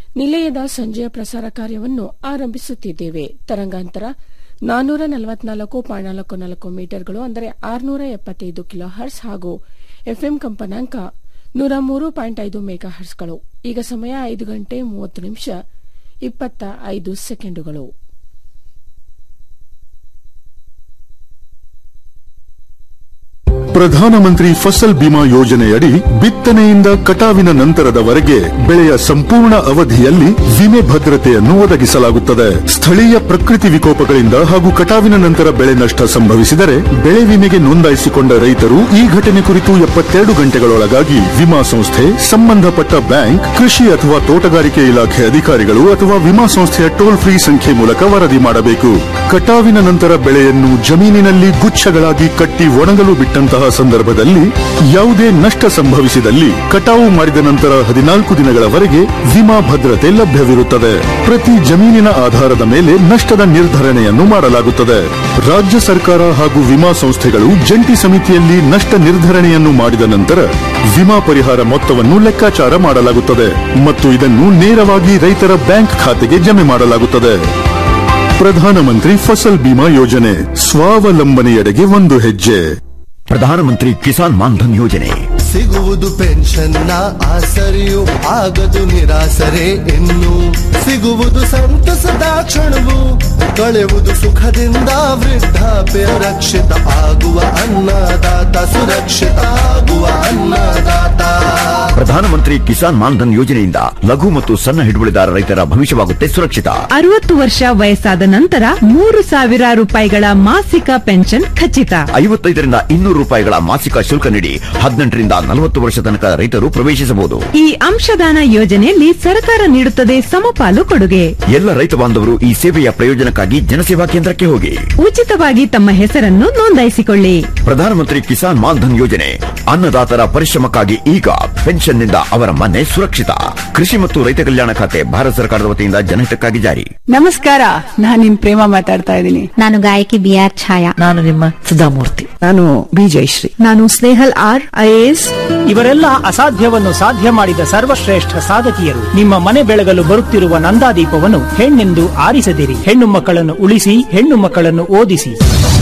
ನಿಲಯದ ಸಂಜೆಯ ಪ್ರಸಾರ ಕಾರ್ಯವನ್ನು ಆರಂಭಿಸುತ್ತಿದ್ದೇವೆ ತರಂಗಾಂತರ ನಾನ್ನೂರ ನಲವತ್ನಾಲ್ಕು ಪಾಯಿಂಟ್ ನಾಲ್ಕು ನಾಲ್ಕು ಮೀಟರ್ಗಳು ಅಂದರೆ ಆರುನೂರ ಎಪ್ಪತ್ತೈದು ಕಿಲೋ ಹರ್ಸ್ ಹಾಗೂ ಎಫ್ಎಂ ಕಂಪನಾಂಕ ನೂರ ಮೂರು ಪಾಯಿಂಟ್ ಐದು ಮೆಗಾ ಹರ್ಸ್ಗಳು ಈಗ ಸಮಯ ಐದು ಗಂಟೆ ಮೂವತ್ತು ನಿಮಿಷ ಇಪ್ಪತ್ತ ಐದು ಸೆಕೆಂಡುಗಳು ಪ್ರಧಾನಮಂತ್ರಿ ಫಸಲ್ ಬಿಮಾ ಯೋಜನೆಯಡಿ ಬಿತ್ತನೆಯಿಂದ ಕಟಾವಿನ ನಂತರದವರೆಗೆ ಬೆಳೆಯ ಸಂಪೂರ್ಣ ಅವಧಿಯಲ್ಲಿ ವಿಮೆ ಭದ್ರತೆಯನ್ನು ಒದಗಿಸಲಾಗುತ್ತದೆ ಸ್ಥಳೀಯ ಪ್ರಕೃತಿ ವಿಕೋಪಗಳಿಂದ ಹಾಗೂ ಕಟಾವಿನ ನಂತರ ಬೆಳೆ ನಷ್ಟ ಸಂಭವಿಸಿದರೆ ಬೆಳೆ ವಿಮೆಗೆ ನೋಂದಾಯಿಸಿಕೊಂಡ ರೈತರು ಈ ಘಟನೆ ಕುರಿತು ಎಪ್ಪತ್ತೆರಡು ಗಂಟೆಗಳೊಳಗಾಗಿ ವಿಮಾ ಸಂಸ್ಥೆ ಸಂಬಂಧಪಟ್ಟ ಬ್ಯಾಂಕ್ ಕೃಷಿ ಅಥವಾ ತೋಟಗಾರಿಕೆ ಇಲಾಖೆ ಅಧಿಕಾರಿಗಳು ಅಥವಾ ವಿಮಾ ಸಂಸ್ಥೆಯ ಟೋಲ್ ಫ್ರೀ ಸಂಖ್ಯೆ ಮೂಲಕ ವರದಿ ಮಾಡಬೇಕು ಕಟಾವಿನ ನಂತರ ಬೆಳೆಯನ್ನು ಜಮೀನಿನಲ್ಲಿ ಗುಚ್ಛಗಳಾಗಿ ಕಟ್ಟಿ ಒಣಗಲು ಬಿಟ್ಟಂತಹ ಸಂದರ್ಭದಲ್ಲಿ ಯಾವುದೇ ನಷ್ಟ ಸಂಭವಿಸಿದಲ್ಲಿ ಕಟಾವು ಮಾಡಿದ ನಂತರ ಹದಿನಾಲ್ಕು ದಿನಗಳವರೆಗೆ ವಿಮಾ ಭದ್ರತೆ ಲಭ್ಯವಿರುತ್ತದೆ ಪ್ರತಿ ಜಮೀನಿನ ಆಧಾರದ ಮೇಲೆ ನಷ್ಟದ ನಿರ್ಧರಣೆಯನ್ನು ಮಾಡಲಾಗುತ್ತದೆ ರಾಜ್ಯ ಸರ್ಕಾರ ಹಾಗೂ ವಿಮಾ ಸಂಸ್ಥೆಗಳು ಜಂಟಿ ಸಮಿತಿಯಲ್ಲಿ ನಷ್ಟ ನಿರ್ಧರಣೆಯನ್ನು ಮಾಡಿದ ನಂತರ ವಿಮಾ ಪರಿಹಾರ ಮೊತ್ತವನ್ನು ಲೆಕ್ಕಾಚಾರ ಮಾಡಲಾಗುತ್ತದೆ ಮತ್ತು ಇದನ್ನು ನೇರವಾಗಿ ರೈತರ ಬ್ಯಾಂಕ್ ಖಾತೆಗೆ ಜಮೆ ಮಾಡಲಾಗುತ್ತದೆ ಪ್ರಧಾನಮಂತ್ರಿ ಫಸಲ್ ಬಿಮಾ ಯೋಜನೆ ಸ್ವಾವಲಂಬನೆಯೆಡೆಗೆ ಒಂದು ಹೆಜ್ಜೆ ಪ್ರಧಾನಮಂತ್ರಿ ಕಿಸಾನ್ ಮಾನ್ಧನ್ ಯೋಜನೆ ಸಿಗುವುದು ಪೆನ್ಷನ್ನ ಆಸರೆಯು ಆಗದು ನಿರಾಸರೆ ಇನ್ನು ಸಿಗುವುದು ಸಂತಸದ ಕ್ಷಣವು ಕಳೆಯುವುದು ಸುಖದಿಂದ ವೃದ್ಧಾಪ್ಯ ರಕ್ಷಿತ ಆಗುವ ಅನ್ನದಾತ ಸುರಕ್ಷಿತ ಆಗುವ ಅನ್ನದಾತ ಪ್ರಧಾನಮಂತ್ರಿ ಕಿಸಾನ್ ಮಾನ್ಧನ್ ಯೋಜನೆಯಿಂದ ಲಘು ಮತ್ತು ಸಣ್ಣ ಹಿಡುವಳಿದಾರ ರೈತರ ಭವಿಷ್ಯವಾಗುತ್ತೆ ಸುರಕ್ಷಿತ ಅರವತ್ತು ವರ್ಷ ವಯಸ್ಸಾದ ನಂತರ ಮೂರು ಸಾವಿರ ರೂಪಾಯಿಗಳ ಮಾಸಿಕ ಪೆನ್ಷನ್ ಖಚಿತ ಐವತ್ತೈದರಿಂದ ಇನ್ನೂರು ರೂಪಾಯಿಗಳ ಮಾಸಿಕ ಶುಲ್ಕ ನೀಡಿ ಹದಿನೆಂಟರಿಂದ ನಲವತ್ತು ವರ್ಷ ತನಕ ರೈತರು ಪ್ರವೇಶಿಸಬಹುದು ಈ ಅಂಶದಾನ ಯೋಜನೆಯಲ್ಲಿ ಸರ್ಕಾರ ನೀಡುತ್ತದೆ ಸಮಪಾಲು ಕೊಡುಗೆ ಎಲ್ಲ ರೈತ ಬಾಂಧವರು ಈ ಸೇವೆಯ ಪ್ರಯೋಜನಕ್ಕಾಗಿ ಜನಸೇವಾ ಕೇಂದ್ರಕ್ಕೆ ಹೋಗಿ ಉಚಿತವಾಗಿ ತಮ್ಮ ಹೆಸರನ್ನು ನೋಂದಾಯಿಸಿಕೊಳ್ಳಿ ಪ್ರಧಾನಮಂತ್ರಿ ಕಿಸಾನ್ ಮಾನ್ಧನ್ ಯೋಜನೆ ಅನ್ನದಾತರ ಪರಿಶ್ರಮಕ್ಕಾಗಿ ಈಗ ಪೆನ್ಷನ್ನಿಂದ ಅವರ ಮನೆ ಸುರಕ್ಷಿತ ಕೃಷಿ ಮತ್ತು ರೈತ ಕಲ್ಯಾಣ ಖಾತೆ ಭಾರತ ಸರ್ಕಾರದ ವತಿಯಿಂದ ಜನಹಿತಕ್ಕಾಗಿ ಜಾರಿ ನಮಸ್ಕಾರ ನಾನ್ ನಿಮ್ ಪ್ರೇಮ ಮಾತಾಡ್ತಾ ಇದ್ದೀನಿ ನಾನು ಗಾಯಕಿ ಬಿ ಆರ್ ಛಾಯಾ ನಾನು ನಿಮ್ಮ ಸುಧಾಮೂರ್ತಿ ನಾನು ಬಿ ಜಯಶ್ರೀ ನಾನು ಸ್ನೇಹಲ್ ಆರ್ ಐಎಎಸ್ ಇವರೆಲ್ಲ ಅಸಾಧ್ಯವನ್ನು ಸಾಧ್ಯ ಮಾಡಿದ ಸರ್ವಶ್ರೇಷ್ಠ ಸಾಧಕಿಯರು ನಿಮ್ಮ ಮನೆ ಬೆಳಗಲು ಬರುತ್ತಿರುವ ನಂದಾದೀಪವನ್ನು ಹೆಣ್ಣೆಂದು ಆರಿಸದಿರಿ ಹೆಣ್ಣು ಮಕ್ಕಳನ್ನು ಉಳಿಸಿ ಹೆಣ್ಣು ಮಕ್ಕಳನ್ನು ಓದಿಸಿ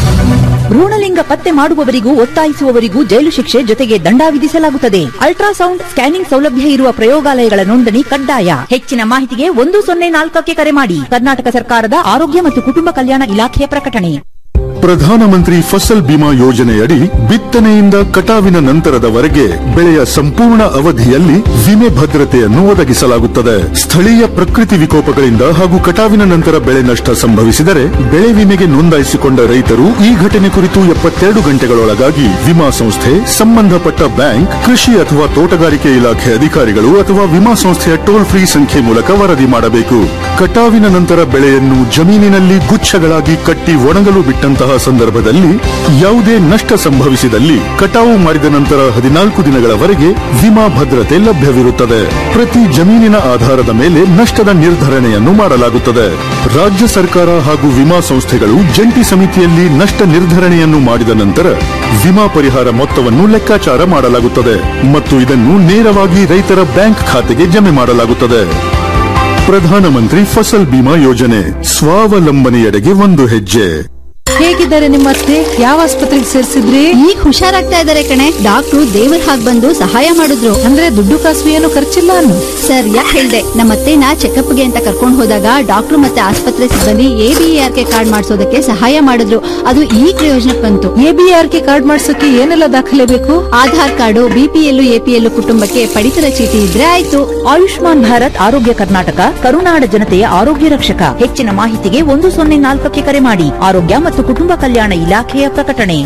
ಭ್ರೂಣಲಿಂಗ ಪತ್ತೆ ಮಾಡುವವರಿಗೂ ಒತ್ತಾಯಿಸುವವರಿಗೂ ಜೈಲು ಶಿಕ್ಷೆ ಜೊತೆಗೆ ದಂಡ ವಿಧಿಸಲಾಗುತ್ತದೆ ಅಲ್ಟ್ರಾಸೌಂಡ್ ಸ್ಕ್ಯಾನಿಂಗ್ ಸೌಲಭ್ಯ ಇರುವ ಪ್ರಯೋಗಾಲಯಗಳ ನೋಂದಣಿ ಕಡ್ಡಾಯ ಹೆಚ್ಚಿನ ಮಾಹಿತಿಗೆ ಒಂದು ಸೊನ್ನೆ ನಾಲ್ಕಕ್ಕೆ ಕರೆ ಮಾಡಿ ಕರ್ನಾಟಕ ಸರ್ಕಾರದ ಆರೋಗ್ಯ ಮತ್ತು ಕುಟುಂಬ ಕಲ್ಯಾಣ ಇಲಾಖೆಯ ಪ್ರಕಟಣೆ ಪ್ರಧಾನಮಂತ್ರಿ ಫಸಲ್ ಬಿಮಾ ಯೋಜನೆಯಡಿ ಬಿತ್ತನೆಯಿಂದ ಕಟಾವಿನ ನಂತರದವರೆಗೆ ಬೆಳೆಯ ಸಂಪೂರ್ಣ ಅವಧಿಯಲ್ಲಿ ವಿಮೆ ಭದ್ರತೆಯನ್ನು ಒದಗಿಸಲಾಗುತ್ತದೆ ಸ್ಥಳೀಯ ಪ್ರಕೃತಿ ವಿಕೋಪಗಳಿಂದ ಹಾಗೂ ಕಟಾವಿನ ನಂತರ ಬೆಳೆ ನಷ್ಟ ಸಂಭವಿಸಿದರೆ ಬೆಳೆ ವಿಮೆಗೆ ನೋಂದಾಯಿಸಿಕೊಂಡ ರೈತರು ಈ ಘಟನೆ ಕುರಿತು ಎಪ್ಪತ್ತೆರಡು ಗಂಟೆಗಳೊಳಗಾಗಿ ವಿಮಾ ಸಂಸ್ಥೆ ಸಂಬಂಧಪಟ್ಟ ಬ್ಯಾಂಕ್ ಕೃಷಿ ಅಥವಾ ತೋಟಗಾರಿಕೆ ಇಲಾಖೆ ಅಧಿಕಾರಿಗಳು ಅಥವಾ ವಿಮಾ ಸಂಸ್ಥೆಯ ಟೋಲ್ ಫ್ರೀ ಸಂಖ್ಯೆ ಮೂಲಕ ವರದಿ ಮಾಡಬೇಕು ಕಟಾವಿನ ನಂತರ ಬೆಳೆಯನ್ನು ಜಮೀನಿನಲ್ಲಿ ಗುಚ್ಛಗಳಾಗಿ ಕಟ್ಟಿ ಒಣಗಲು ಬಿಟ್ಟಂತಹ ಸಂದರ್ಭದಲ್ಲಿ ಯಾವುದೇ ನಷ್ಟ ಸಂಭವಿಸಿದಲ್ಲಿ ಕಟಾವು ಮಾಡಿದ ನಂತರ ಹದಿನಾಲ್ಕು ದಿನಗಳವರೆಗೆ ವಿಮಾ ಭದ್ರತೆ ಲಭ್ಯವಿರುತ್ತದೆ ಪ್ರತಿ ಜಮೀನಿನ ಆಧಾರದ ಮೇಲೆ ನಷ್ಟದ ನಿರ್ಧರಣೆಯನ್ನು ಮಾಡಲಾಗುತ್ತದೆ ರಾಜ್ಯ ಸರ್ಕಾರ ಹಾಗೂ ವಿಮಾ ಸಂಸ್ಥೆಗಳು ಜಂಟಿ ಸಮಿತಿಯಲ್ಲಿ ನಷ್ಟ ನಿರ್ಧರಣೆಯನ್ನು ಮಾಡಿದ ನಂತರ ವಿಮಾ ಪರಿಹಾರ ಮೊತ್ತವನ್ನು ಲೆಕ್ಕಾಚಾರ ಮಾಡಲಾಗುತ್ತದೆ ಮತ್ತು ಇದನ್ನು ನೇರವಾಗಿ ರೈತರ ಬ್ಯಾಂಕ್ ಖಾತೆಗೆ ಜಮೆ ಮಾಡಲಾಗುತ್ತದೆ ಪ್ರಧಾನಮಂತ್ರಿ ಫಸಲ್ ಬಿಮಾ ಯೋಜನೆ ಸ್ವಾವಲಂಬನೆಯೆಡೆಗೆ ಒಂದು ಹೆಜ್ಜೆ ಹೇಗಿದ್ದಾರೆ ನಿಮ್ಮ ಅತ್ತೆ ಯಾವ ಆಸ್ಪತ್ರೆಗೆ ಸೇರಿಸಿದ್ರಿ ಈಗ ಹುಷಾರಾಗ್ತಾ ಇದಾರೆ ಕಣೆ ಡಾಕ್ಟ್ರು ದೇವರ ಹಾಗ್ ಬಂದು ಸಹಾಯ ಮಾಡಿದ್ರು ಅಂದ್ರೆ ದುಡ್ಡು ಕಾಸು ಏನು ಖರ್ಚಿಲ್ಲ ಅನ್ನು ಸರ್ ಯಾಕೆ ಹೇಳ್ದೆ ನಮ್ಮ ಅತ್ತೆನ ಚೆಕಪ್ಗೆ ಅಂತ ಕರ್ಕೊಂಡು ಹೋದಾಗ ಡಾಕ್ಟ್ರು ಮತ್ತೆ ಆಸ್ಪತ್ರೆ ಸಿಬ್ಬಂದಿ ಎಬಿಆರ್ ಕೆ ಕಾರ್ಡ್ ಮಾಡಿಸೋದಕ್ಕೆ ಸಹಾಯ ಮಾಡಿದ್ರು ಅದು ಈ ಪ್ರಯೋಜನಕ್ಕೆ ಬಂತು ಎಬಿಆರ್ ಕೆ ಕಾರ್ಡ್ ಮಾಡ್ಸಕ್ಕೆ ಏನೆಲ್ಲ ದಾಖಲೆ ಬೇಕು ಆಧಾರ್ ಕಾರ್ಡು ಬಿಪಿಎಲ್ ಎಪಿಎಲ್ ಕುಟುಂಬಕ್ಕೆ ಪಡಿತರ ಚೀಟಿ ಇದ್ರೆ ಆಯ್ತು ಆಯುಷ್ಮಾನ್ ಭಾರತ್ ಆರೋಗ್ಯ ಕರ್ನಾಟಕ ಕರುನಾಡ ಜನತೆಯ ಆರೋಗ್ಯ ರಕ್ಷಕ ಹೆಚ್ಚಿನ ಮಾಹಿತಿಗೆ ಒಂದು ಸೊನ್ನೆ ನಾಲ್ಕಕ್ಕೆ ಕರೆ ಮಾಡಿ ಆರೋಗ್ಯ ಮತ್ತು ಕುಟುಂಬ ಕಲ್ಯಾಣ ಇಲಾಖೆಯ ಪ್ರಕಟಣೆ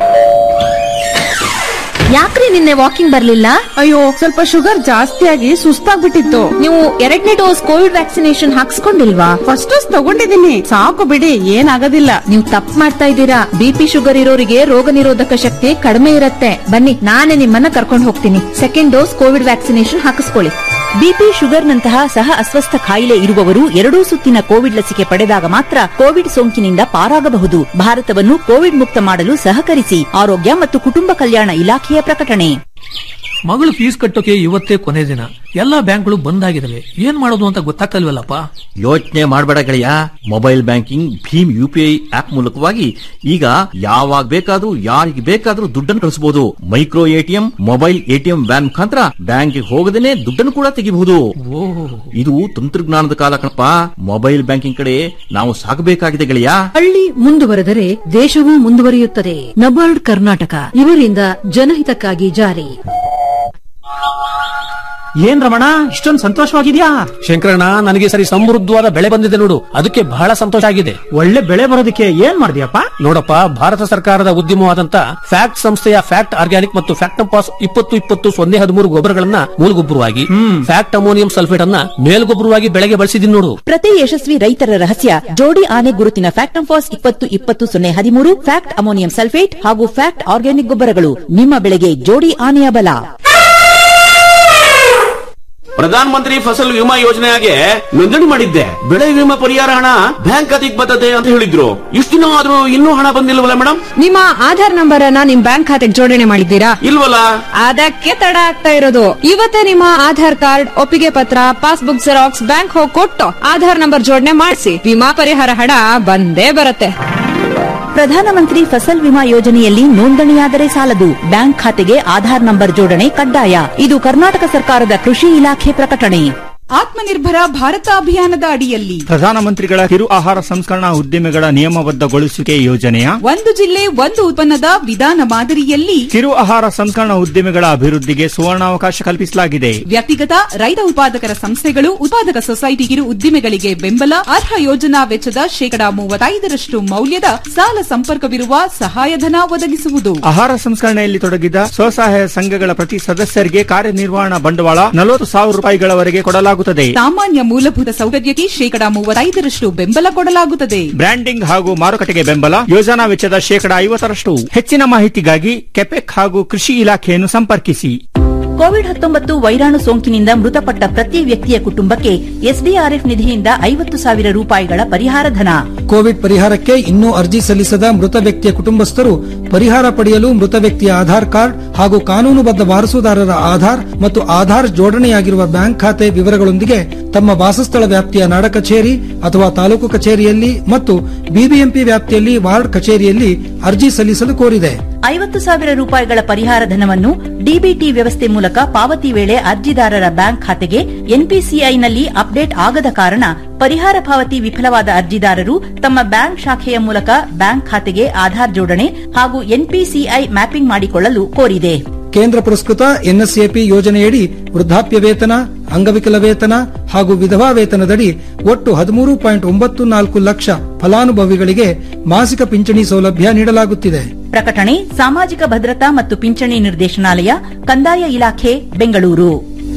ಯಾಕ್ರಿ ನಿನ್ನೆ ವಾಕಿಂಗ್ ಬರ್ಲಿಲ್ಲ ಅಯ್ಯೋ ಸ್ವಲ್ಪ ಶುಗರ್ ಜಾಸ್ತಿ ಆಗಿ ಸುಸ್ತಾಗ್ಬಿಟ್ಟಿತ್ತು ನೀವು ಎರಡನೇ ಡೋಸ್ ಕೋವಿಡ್ ವ್ಯಾಕ್ಸಿನೇಷನ್ ಹಾಕ್ಸ್ಕೊಂಡಿಲ್ವಾ ಫಸ್ಟ್ ಡೋಸ್ ತಗೊಂಡಿದ್ದೀನಿ ಸಾಕು ಬಿಡಿ ಏನಾಗೋದಿಲ್ಲ ನೀವು ತಪ್ಪು ಮಾಡ್ತಾ ಇದ್ದೀರಾ ಬಿಪಿ ಶುಗರ್ ಇರೋರಿಗೆ ರೋಗ ನಿರೋಧಕ ಶಕ್ತಿ ಕಡಿಮೆ ಇರುತ್ತೆ ಬನ್ನಿ ನಾನೇ ನಿಮ್ಮನ್ನ ಕರ್ಕೊಂಡು ಹೋಗ್ತೀನಿ ಸೆಕೆಂಡ್ ಡೋಸ್ ಕೋವಿಡ್ ವ್ಯಾಕ್ಸಿನೇಷನ್ ಹಾಕಿಸ್ಕೊಳ್ಳಿ ಬಿಪಿ ಶುಗರ್ನಂತಹ ಸಹ ಅಸ್ವಸ್ಥ ಕಾಯಿಲೆ ಇರುವವರು ಎರಡೂ ಸುತ್ತಿನ ಕೋವಿಡ್ ಲಸಿಕೆ ಪಡೆದಾಗ ಮಾತ್ರ ಕೋವಿಡ್ ಸೋಂಕಿನಿಂದ ಪಾರಾಗಬಹುದು ಭಾರತವನ್ನು ಕೋವಿಡ್ ಮುಕ್ತ ಮಾಡಲು ಸಹಕರಿಸಿ ಆರೋಗ್ಯ ಮತ್ತು ಕುಟುಂಬ ಕಲ್ಯಾಣ ಇಲಾಖೆಯ ಪ್ರಕಟಣೆ ಮಗಳು ಫೀಸ್ ಕಟ್ಟೋಕೆ ಇವತ್ತೇ ಕೊನೆ ದಿನ ಎಲ್ಲಾ ಬ್ಯಾಂಕ್ಗಳು ಬಂದ್ ಆಗಿದಾವೆ ಏನ್ ಮಾಡೋದು ಅಂತ ಗೊತ್ತಾಗ್ತಲ್ವಲ್ಲಪ್ಪ ಯೋಚನೆ ಮಾಡಬೇಡ ಗೆಳೆಯ ಮೊಬೈಲ್ ಬ್ಯಾಂಕಿಂಗ್ ಭೀಮ್ ಯು ಪಿ ಐ ಆಪ್ ಮೂಲಕವಾಗಿ ಈಗ ಯಾವಾಗ ಬೇಕಾದ್ರೂ ಯಾರಿಗೆ ಬೇಕಾದ್ರೂ ದುಡ್ಡನ್ನು ಕಳಿಸಬಹುದು micro ATM mobile ATM van ಮುಖಾಂತರ ಬ್ಯಾಂಕ್ಗೆ ಹೋಗದೇನೆ ದುಡ್ಡನ್ನು ಕೂಡ ತೆಗಿಬಹುದು ಇದು ತಂತ್ರಜ್ಞಾನದ ಕಾಲ ಕಣಪ್ಪ ಮೊಬೈಲ್ ಬ್ಯಾಂಕಿಂಗ್ ಕಡೆ ನಾವು ಸಾಗಬೇಕಾಗಿದೆ ಗೆಳೆಯ ಹಳ್ಳಿ ಮುಂದುವರೆದರೆ ದೇಶವೂ ಮುಂದುವರಿಯುತ್ತದೆ ನಬಾರ್ಡ್ ಕರ್ನಾಟಕ ಇವರಿಂದ ಜನಹಿತಕ್ಕಾಗಿ ಜಾರಿ ಏನ್ ರಮಣ ಇಷ್ಟೊಂದು ಸಂತೋಷವಾಗಿದ್ಯಾ ಶಂಕರಣ್ಣ ನನಗೆ ಈ ಸರಿ ಸಮೃದ್ಧವಾದ ಬೆಳೆ ಬಂದಿದೆ ನೋಡು ಅದಕ್ಕೆ ಬಹಳ ಸಂತೋಷ ಆಗಿದೆ ಒಳ್ಳೆ ಬೆಳೆ ಬರೋದಕ್ಕೆ ಏನ್ ಮಾಡಿದ್ಯಪ್ಪ ನೋಡಪ್ಪ ಭಾರತ ಸರ್ಕಾರದ ಉದ್ಯಮವಾದಂತ ಫ್ಯಾಕ್ಟ್ ಸಂಸ್ಥೆಯ ಫ್ಯಾಕ್ಟ್ ಆರ್ಗ್ಯಾನಿಕ್ ಮತ್ತು ಫ್ಯಾಕ್ಟಂಪಾಸ್ ಇಪ್ಪತ್ತು ಇಪ್ಪತ್ತು ಸೊನ್ನೆ ಹದಿಮೂರು ಗೊಬ್ಬರಗಳನ್ನ ಮೂಲಗೊಬ್ಬರವಾಗಿ ಫ್ಯಾಕ್ಟ್ ಅಮೋನಿಯಂ ಸಲ್ಫೇಟ್ ಅನ್ನ ಮೇಲ್ಗೊಬ್ಬರವಾಗಿ ಬೆಳೆಗೆ ಬಳಸಿದೀನಿ ನೋಡು ಪ್ರತಿ ಯಶಸ್ವಿ ರೈತರ ರಹಸ್ಯ ಜೋಡಿ ಆನೆ ಗುರುತಿನ ಫ್ಯಾಕ್ಟಂಫಾಸ್ ಇಪ್ಪತ್ತು ಇಪ್ಪತ್ತು ಸೊನ್ನೆ ಹದಿಮೂರು ಫ್ಯಾಕ್ಟ್ ಅಮೋನಿಯಂ ಸಲ್ಫೇಟ್ ಹಾಗೂ ಫ್ಯಾಕ್ಟ್ ಆರ್ಗ್ಯಾನಿಕ್ ಗೊಬ್ಬರಗಳು ನಿಮ್ಮ ಬೆಳೆಗೆ ಜೋಡಿ ಆನೆಯ ಬಲ ಪ್ರಧಾನ ಮಂತ್ರಿ ಫಸಲ್ ವಿಮಾ ಯೋಜನೆಗೆ ನೋಂದಣಿ ಮಾಡಿದ್ದೆ ಬೆಳೆ ವಿಮಾ ಪರಿಹಾರ ಹಣ ಬ್ಯಾಂಕ್ ಖಾತೆಗೆ ಬರ್ತದೆ ಅಂತ ಹೇಳಿದ್ರು ಇಷ್ಟು ದಿನ ಆದ್ರೂ ಇನ್ನೂ ಹಣ ಬಂದಿಲ್ವಲ್ಲ ಮೇಡಮ್ ನಿಮ್ಮ ಆಧಾರ್ ನಂಬರ್ ಅನ್ನ ನಿಮ್ ಬ್ಯಾಂಕ್ ಖಾತೆಗೆ ಜೋಡಣೆ ಮಾಡಿದ್ದೀರಾ ಇಲ್ವಲ್ಲ ಅದಕ್ಕೆ ತಡ ಆಗ್ತಾ ಇರೋದು ಇವತ್ತೇ ನಿಮ್ಮ ಆಧಾರ್ ಕಾರ್ಡ್ ಒಪ್ಪಿಗೆ ಪತ್ರ ಪಾಸ್ಬುಕ್ ಜೆರಾಕ್ಸ್ ಬ್ಯಾಂಕ್ ಹೋಗಿ ಕೊಟ್ಟು ಆಧಾರ್ ನಂಬರ್ ಜೋಡಣೆ ಮಾಡಿಸಿ ವಿಮಾ ಪರಿಹಾರ ಹಣ ಬಂದೇ ಬರುತ್ತೆ ಪ್ರಧಾನಮಂತ್ರಿ ಫಸಲ್ ವಿಮಾ ಯೋಜನೆಯಲ್ಲಿ ನೋಂದಣಿಯಾದರೆ ಸಾಲದು ಬ್ಯಾಂಕ್ ಖಾತೆಗೆ ಆಧಾರ್ ನಂಬರ್ ಜೋಡಣೆ ಕಡ್ಡಾಯ ಇದು ಕರ್ನಾಟಕ ಸರ್ಕಾರದ ಕೃಷಿ ಇಲಾಖೆ ಪ್ರಕಟಣೆ ಆತ್ಮನಿರ್ಭರ ಭಾರತ ಅಭಿಯಾನದ ಅಡಿಯಲ್ಲಿ ಪ್ರಧಾನಮಂತ್ರಿಗಳ ಕಿರು ಆಹಾರ ಸಂಸ್ಕರಣಾ ಉದ್ದಿಮೆಗಳ ನಿಯಮಬದ್ಧಗೊಳಿಸುವಿಕೆ ಯೋಜನೆಯ ಒಂದು ಜಿಲ್ಲೆ ಒಂದು ಉತ್ಪನ್ನದ ವಿಧಾನ ಮಾದರಿಯಲ್ಲಿ ಕಿರು ಆಹಾರ ಸಂಸ್ಕರಣಾ ಉದ್ದಿಮೆಗಳ ಅಭಿವೃದ್ಧಿಗೆ ಸುವರ್ಣಾವಕಾಶ ಕಲ್ಪಿಸಲಾಗಿದೆ ವ್ಯಕ್ತಿಗತ ರೈತ ಉತ್ಪಾದಕರ ಸಂಸ್ಥೆಗಳು ಉತ್ಪಾದಕ ಸೊಸೈಟಿ ಕಿರು ಉದ್ದಿಮೆಗಳಿಗೆ ಬೆಂಬಲ ಅರ್ಹ ಯೋಜನಾ ವೆಚ್ಚದ ಶೇಕಡಾ ಮೂವತ್ತೈದರಷ್ಟು ಮೌಲ್ಯದ ಸಾಲ ಸಂಪರ್ಕವಿರುವ ಸಹಾಯಧನ ಒದಗಿಸುವುದು ಆಹಾರ ಸಂಸ್ಕರಣೆಯಲ್ಲಿ ತೊಡಗಿದ ಸ್ವಸಹಾಯ ಸಂಘಗಳ ಪ್ರತಿ ಸದಸ್ಯರಿಗೆ ಕಾರ್ಯನಿರ್ವಹಣಾ ಬಂಡವಾಳ ನಲವತ್ತು ಸಾವಿರ ರೂಪಾಯಿಗಳವರೆಗೆ ಕೊಡಲಾಗುತ್ತದೆ ಸಾಮಾನ್ಯ ಮೂಲಭೂತ ಸೌಕರ್ಯಕ್ಕೆ ಶೇಕಡಾ ಮೂವತ್ತೈದರಷ್ಟು ಬೆಂಬಲ ಕೊಡಲಾಗುತ್ತದೆ ಬ್ರ್ಯಾಂಡಿಂಗ್ ಹಾಗೂ ಮಾರುಕಟ್ಟೆಗೆ ಬೆಂಬಲ ಯೋಜನಾ ವೆಚ್ಚದ ಶೇಕಡಾ ಐವತ್ತರಷ್ಟು ಹೆಚ್ಚಿನ ಮಾಹಿತಿಗಾಗಿ ಕೆಪೆಕ್ ಹಾಗೂ ಕೃಷಿ ಇಲಾಖೆಯನ್ನು ಸಂಪರ್ಕಿಸಿ ಕೋವಿಡ್ ಹತ್ತೊಂಬತ್ತು ವೈರಾಣು ಸೋಂಕಿನಿಂದ ಮೃತಪಟ್ಟ ಪ್ರತಿ ವ್ಯಕ್ತಿಯ ಕುಟುಂಬಕ್ಕೆ ಎಸ್ಡಿಆರ್ಎಫ್ ನಿಧಿಯಿಂದ ಐವತ್ತು ಸಾವಿರ ರೂಪಾಯಿಗಳ ಪರಿಹಾರ ಧನ ಕೋವಿಡ್ ಪರಿಹಾರಕ್ಕೆ ಇನ್ನೂ ಅರ್ಜಿ ಸಲ್ಲಿಸದ ಮೃತ ವ್ಯಕ್ತಿಯ ಕುಟುಂಬಸ್ಥರು ಪರಿಹಾರ ಪಡೆಯಲು ಮೃತ ವ್ಯಕ್ತಿಯ ಆಧಾರ್ ಕಾರ್ಡ್ ಹಾಗೂ ಕಾನೂನುಬದ್ಧ ವಾರಸುದಾರರ ಆಧಾರ್ ಮತ್ತು ಆಧಾರ್ ಜೋಡಣೆಯಾಗಿರುವ ಬ್ಯಾಂಕ್ ಖಾತೆ ವಿವರಗಳೊಂದಿಗೆ ತಮ್ಮ ವಾಸಸ್ಥಳ ವ್ಯಾಪ್ತಿಯ ನಾಡ ಕಚೇರಿ ಅಥವಾ ತಾಲೂಕು ಕಚೇರಿಯಲ್ಲಿ ಮತ್ತು ಬಿಬಿಎಂಪಿ ವ್ಯಾಪ್ತಿಯಲ್ಲಿ ವಾರ್ಡ್ ಕಚೇರಿಯಲ್ಲಿ ಅರ್ಜಿ ಸಲ್ಲಿಸಲು ಕೋರಿದೆ ಐವತ್ತು ಸಾವಿರ ರೂಪಾಯಿಗಳ ಪರಿಹಾರ ಧನವನ್ನು ಡಿಬಿಟಿ ವ್ಯವಸ್ಥೆ ಮೂಲಕ ಪಾವತಿ ವೇಳೆ ಅರ್ಜಿದಾರರ ಬ್ಯಾಂಕ್ ಖಾತೆಗೆ ಎನ್ಪಿಸಿಐನಲ್ಲಿ ಅಪ್ಡೇಟ್ ಆಗದ ಕಾರಣ ಪರಿಹಾರ ಪಾವತಿ ವಿಫಲವಾದ ಅರ್ಜಿದಾರರು ತಮ್ಮ ಬ್ಯಾಂಕ್ ಶಾಖೆಯ ಮೂಲಕ ಬ್ಯಾಂಕ್ ಖಾತೆಗೆ ಆಧಾರ್ ಜೋಡಣೆ ಹಾಗೂ ಎನ್ಪಿಸಿಐ ಮ್ಯಾಪಿಂಗ್ ಮಾಡಿಕೊಳ್ಳಲು ಕೋರಿದೆ ಕೇಂದ್ರ ಪುರಸ್ಕೃತ ಎನ್ಎಸ್ಎಪಿ ಯೋಜನೆಯಡಿ ವೃದ್ಧಾಪ್ಯ ವೇತನ ಅಂಗವಿಕಲ ವೇತನ ಹಾಗೂ ವಿಧವಾ ವೇತನದಡಿ ಒಟ್ಟು ಹದಿಮೂರು ಪಾಯಿಂಟ್ ಒಂಬತ್ತು ನಾಲ್ಕು ಲಕ್ಷ ಫಲಾನುಭವಿಗಳಿಗೆ ಮಾಸಿಕ ಪಿಂಚಣಿ ಸೌಲಭ್ಯ ನೀಡಲಾಗುತ್ತಿದೆ ಪ್ರಕಟಣೆ ಸಾಮಾಜಿಕ ಭದ್ರತಾ ಮತ್ತು ಪಿಂಚಣಿ ನಿರ್ದೇಶನಾಲಯ ಕಂದಾಯ ಇಲಾಖೆ ಬೆಂಗಳೂರು